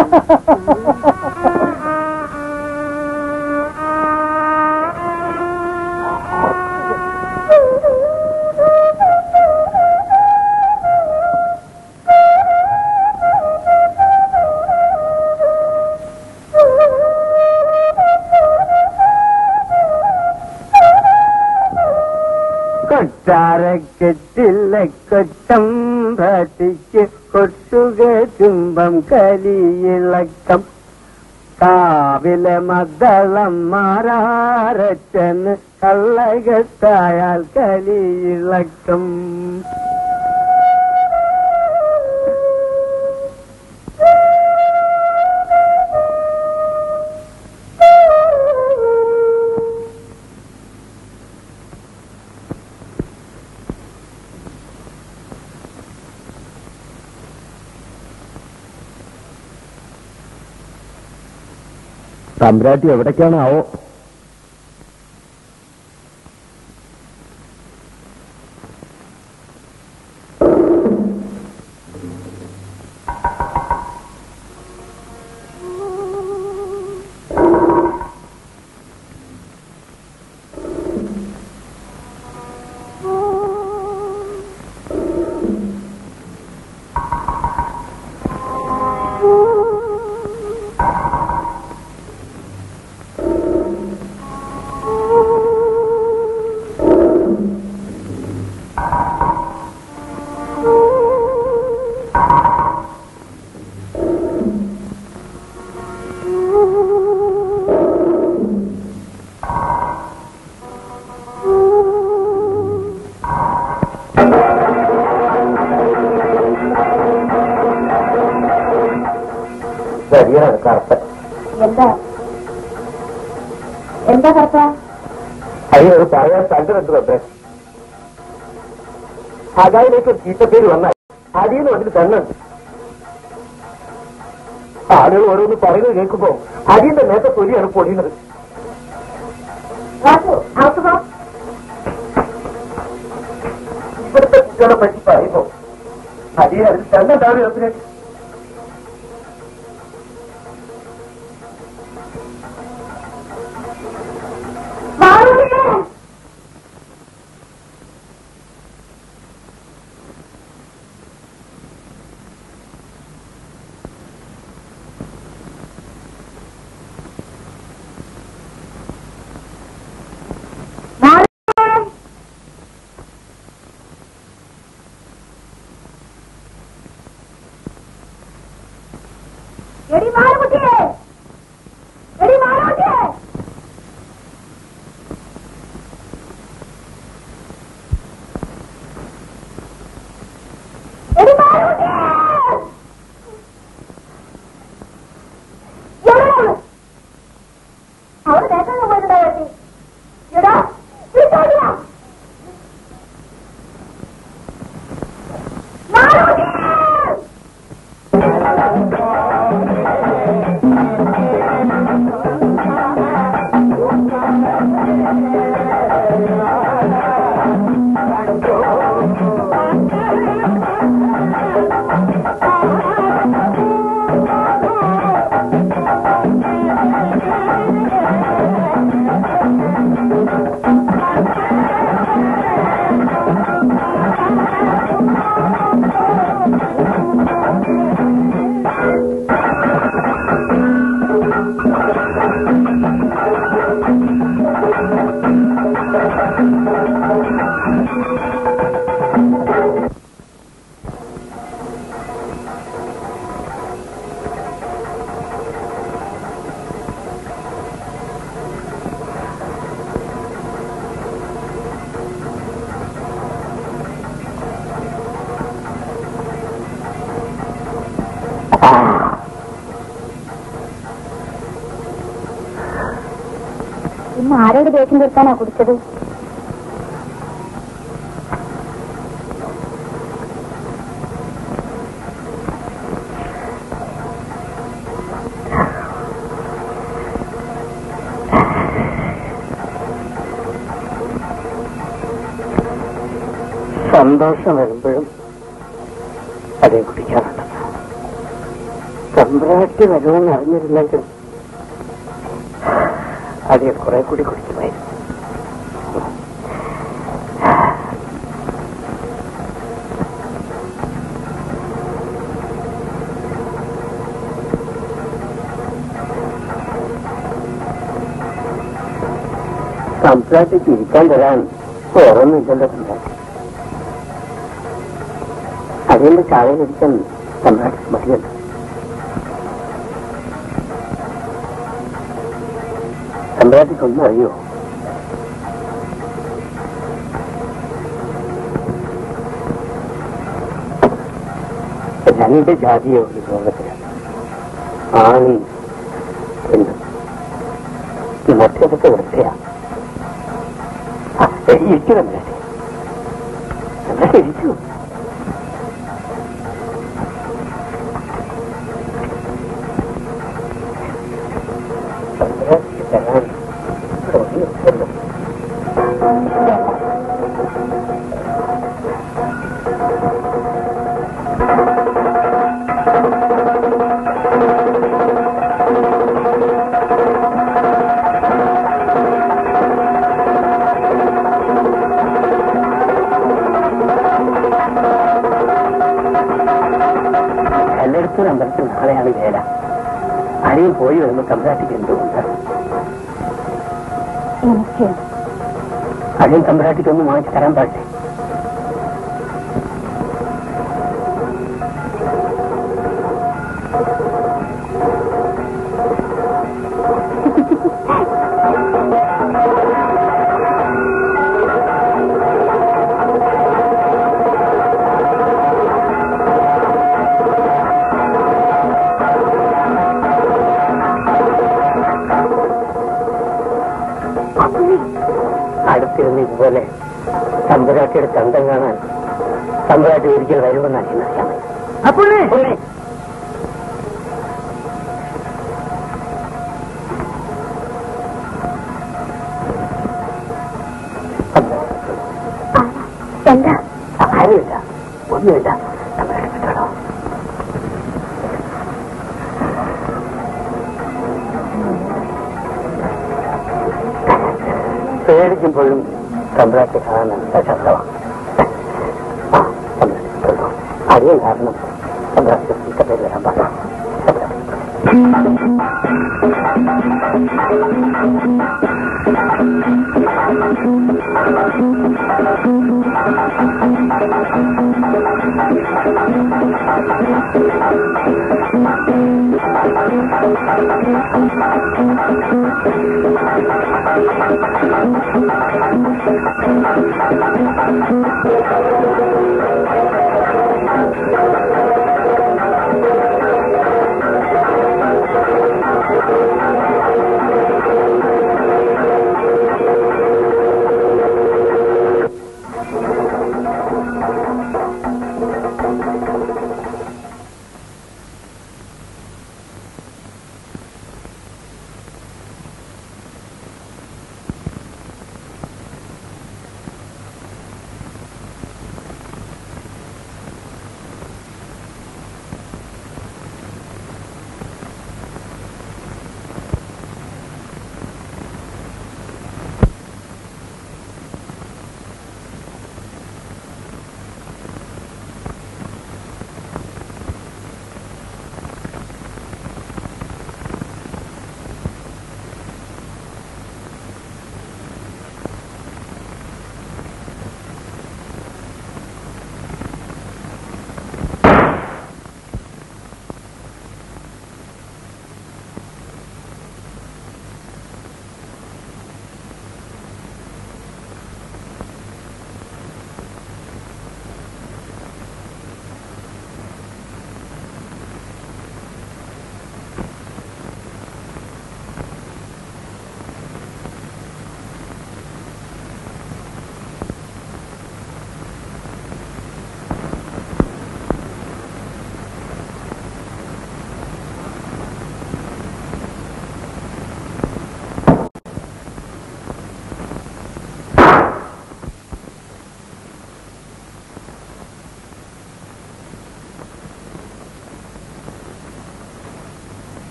കൊട്ടാരക്കെട്ടില്ല കൊട്ടം പ്രാട്ടിക്ക് കൊട്ടുക ചുംബം കലിയിളക്കം കാവിലെ മദ്ദളം മാറാരച്ചന് കള്ളകത്തായാൽ കലിയിളക്കം തമ്പ്രാട്ടി എവിടേക്കാണ് ആവോ ശരിയാണ് കറുത്ത എന്താ എന്താ കറുത്ത അയ്യോ അത് പറയാൻ കണ്ടിട്ടുണ്ട് വെബ്രെ അതായിലേക്ക് ഒരു ചീത്തപ്പേര് വന്നാൽ അടിയെന്ന് വന്നിട്ട് കണ്ണുണ്ട് ആളുകൾ ഓരോന്ന് പറയുന്നത് കേൾക്കുമ്പോ അടിയന്റെ നേരത്തെ തൊലിയാണ് പൊടിയുന്നത് വാസു അകത്ത് പോ ഇവിടുത്തെ കുട്ടികളെ പറ്റി പറയുമ്പോ അടിയെ അതിൽ കണ്ണുണ്ടാവും എത്തിനെ മാറുന്നില്ലേ? മാറുന്നില്ലേ? എടി മാറുകുട്ടിയെ എടി മാറുകുട്ടിയെ എടി മാറുകുട്ടിയെ എവിടെ അവിടെ നേരത്തെ പോയിട്ടുണ്ടാവും എടാ തിരിച്ചോടിയാ മാറുകുട്ടിയെ ഇന്ന് ആരോട് ദേഷ്യം തീർക്കാനാ കുടിച്ചത് സന്തോഷം വരുമ്പോഴും അതേ കുടിക്കാറുണ്ട് സമ്പ്രാട്ടി വരുമെന്ന് അറിഞ്ഞിരുന്നെങ്കിൽ അതേ കുറെ കൂടി കുടിക്കുമായിരുന്നു സംസാരിച്ച് ഇരിക്കാൻ തരാൻ ഓർമ്മയില്ലല്ലോ സമ്രാട്ടി അതിന്റെ ചായയിലിരിക്കാൻ സമ്രാട്ടി മതിയല്ലോ സമ്രാട്ടിക്കൊന്നും അറിയോ രണ്ട് ജാതിയെ ഒരു ലോകത്തിലാണ് ആണി എന്ന് മറ്റേതൊക്കെ വൃത്തിയാണ് ഇരിക്കു സമ്രാട്ടി സമ്രാട്ടി ഇരിക്കൂ സമ്രാട്ടി തരാൻ തോന്നിയിട്ടുണ്ടോ എല്ലായിടത്തും അമ്പലത്തിൽ നാളെയാണ് വേല അടിയും പോയി വരുമ്പോൾ തമ്പ്രാട്ടിക്ക് എന്തുകൊണ്ട് എനിക്ക് അടിയും തമ്പ്രാട്ടിക്ക് ഒന്നും വാങ്ങിച്ച് തരാൻ പാടില്ലേ അടുത്തിരുന്ന് ഇതുപോലെ തമ്പുരാട്ടിയുടെ ചന്തം കാണാൻ തമ്പുരാട്ടി ഒരിക്കൽ വരുമെന്ന് അറിയാൻ അപ്പുണ്ണി എന്താ ആരുമില്ല ഒന്നുമില്ല തമ്പുരാട്ടി വിട്ടോളൂ പേടിക്കുമ്പോഴും തമ്പ്രാട്ടി കാണാൻ നല്ല ശബ്ദമാണ് ആ, തമ്പുരാട്ടി വിട്ടോളൂ. അറിയാൻ കാരണം തമ്പ്രാട്ടി ഇക്കത്തേക്ക് വരാൻ പാടില്ല തമ്പുരാട്ടി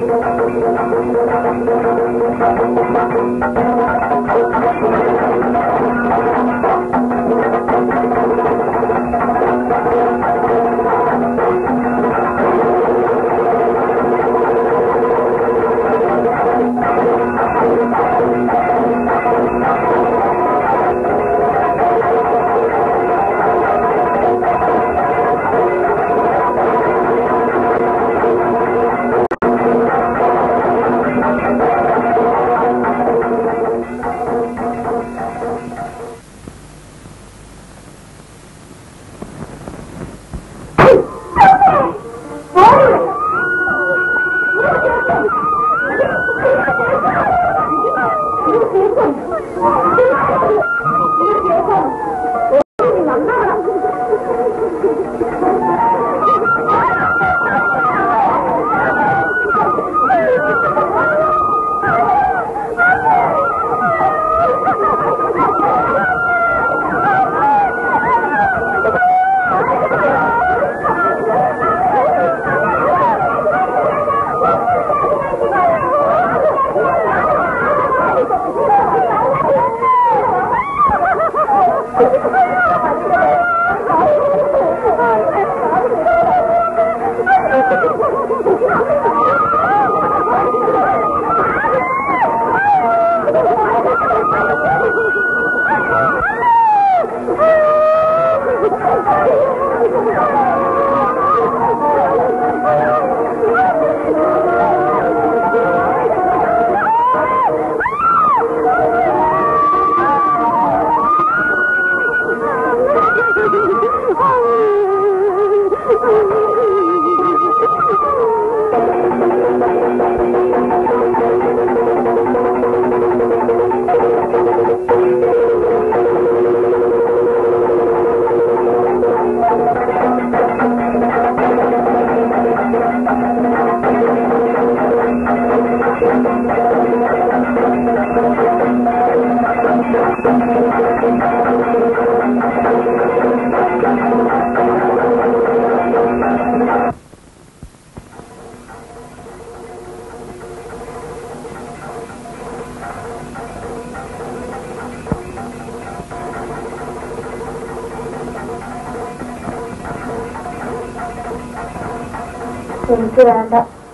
എനിക്ക് വേണ്ട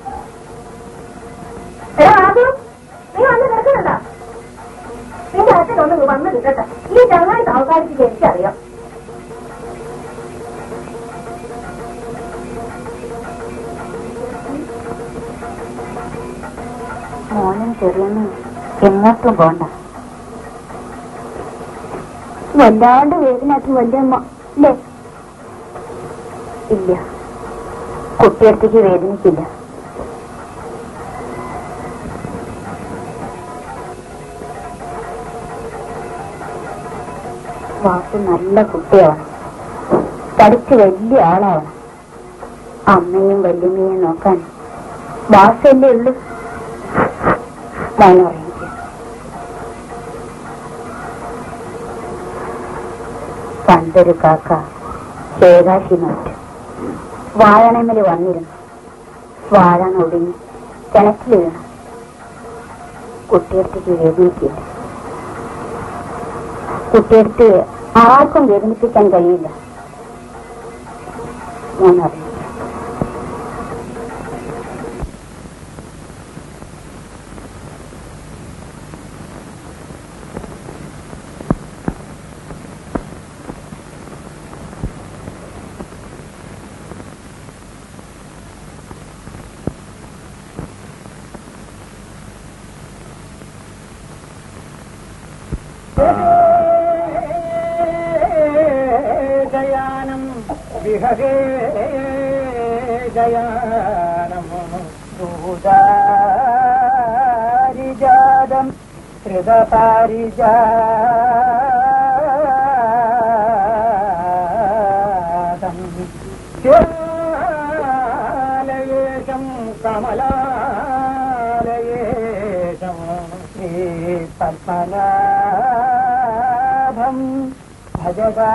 എടാ ആദ്യം നീ വന്ന് കിടക്കുന്നുണ്ടോ നിന്റെ അച്ഛൻ ഒന്ന് വന്ന് കിട്ടട്ടെ ഈ ചങ്ങായി താൽക്കാലിക്ക് എനിക്കറിയാം മോനും ചെറിയൊന്നും എങ്ങോട്ടും പോണ്ട വല്ലാണ്ട് വേദനാക്കി വല്യമ്മ അല്ലേ ഇല്ല കുട്ടിയടുത്തേക്ക് വേദനിക്കില്ല വാസു നല്ല കുട്ടിയാവണം പഠിച്ച് വലിയ ആളാവണം അമ്മയും വല്യമ്മയും നോക്കാൻ വാസല്ലേ ഉള്ളൂ മോനുറങ്ങിക്കും പണ്ടൊരു കാക്ക ശേകാശി നോറ്റ് വാഴണമേല് വന്നിരുന്നു വാഴ ഒടിഞ്ഞ് കിണറ്റിൽ വീണു കുട്ടിയെടുത്തേക്ക് വേദനിക്കില്ല കുട്ടിയെടുത്ത് ആർക്കും വേദനിപ്പിക്കാൻ കഴിയില്ല മോനറിയാം ഗയാനം വിഹഗേ ഗയാനം ഭൂതാരിജാതം ഹൃദപാരിജാതം ശിവാലയേശം കമലാലയേശം ശ്രീ പത്മനാഭം ഭജതാ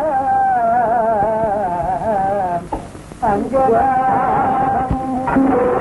അഞ്ജലാ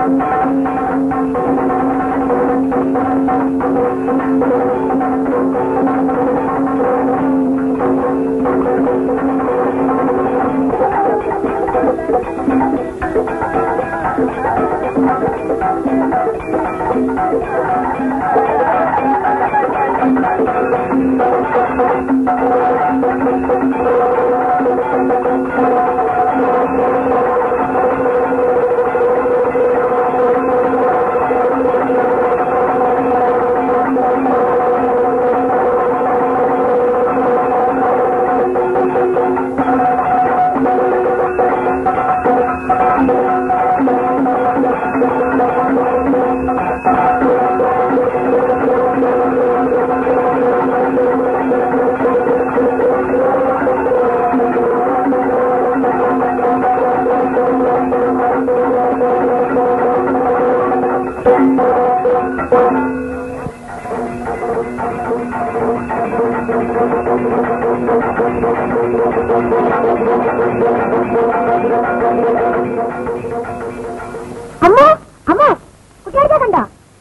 അമ്മോ അമ്മോ കുട്ടിയാഴ്ച കണ്ടോ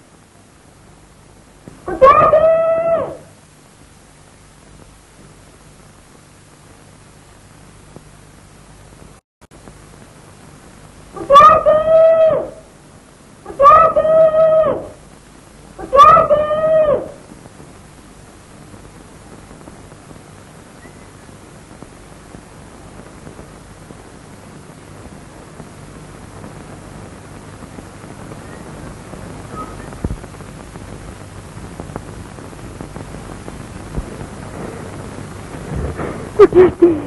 കുട്ടിയാഴ്ച കുട്ടിയാഴ്ച കുട്ടിയാഴ്ച കുട്ടിയാഴ്ച കുട്ടിയാഴ്ച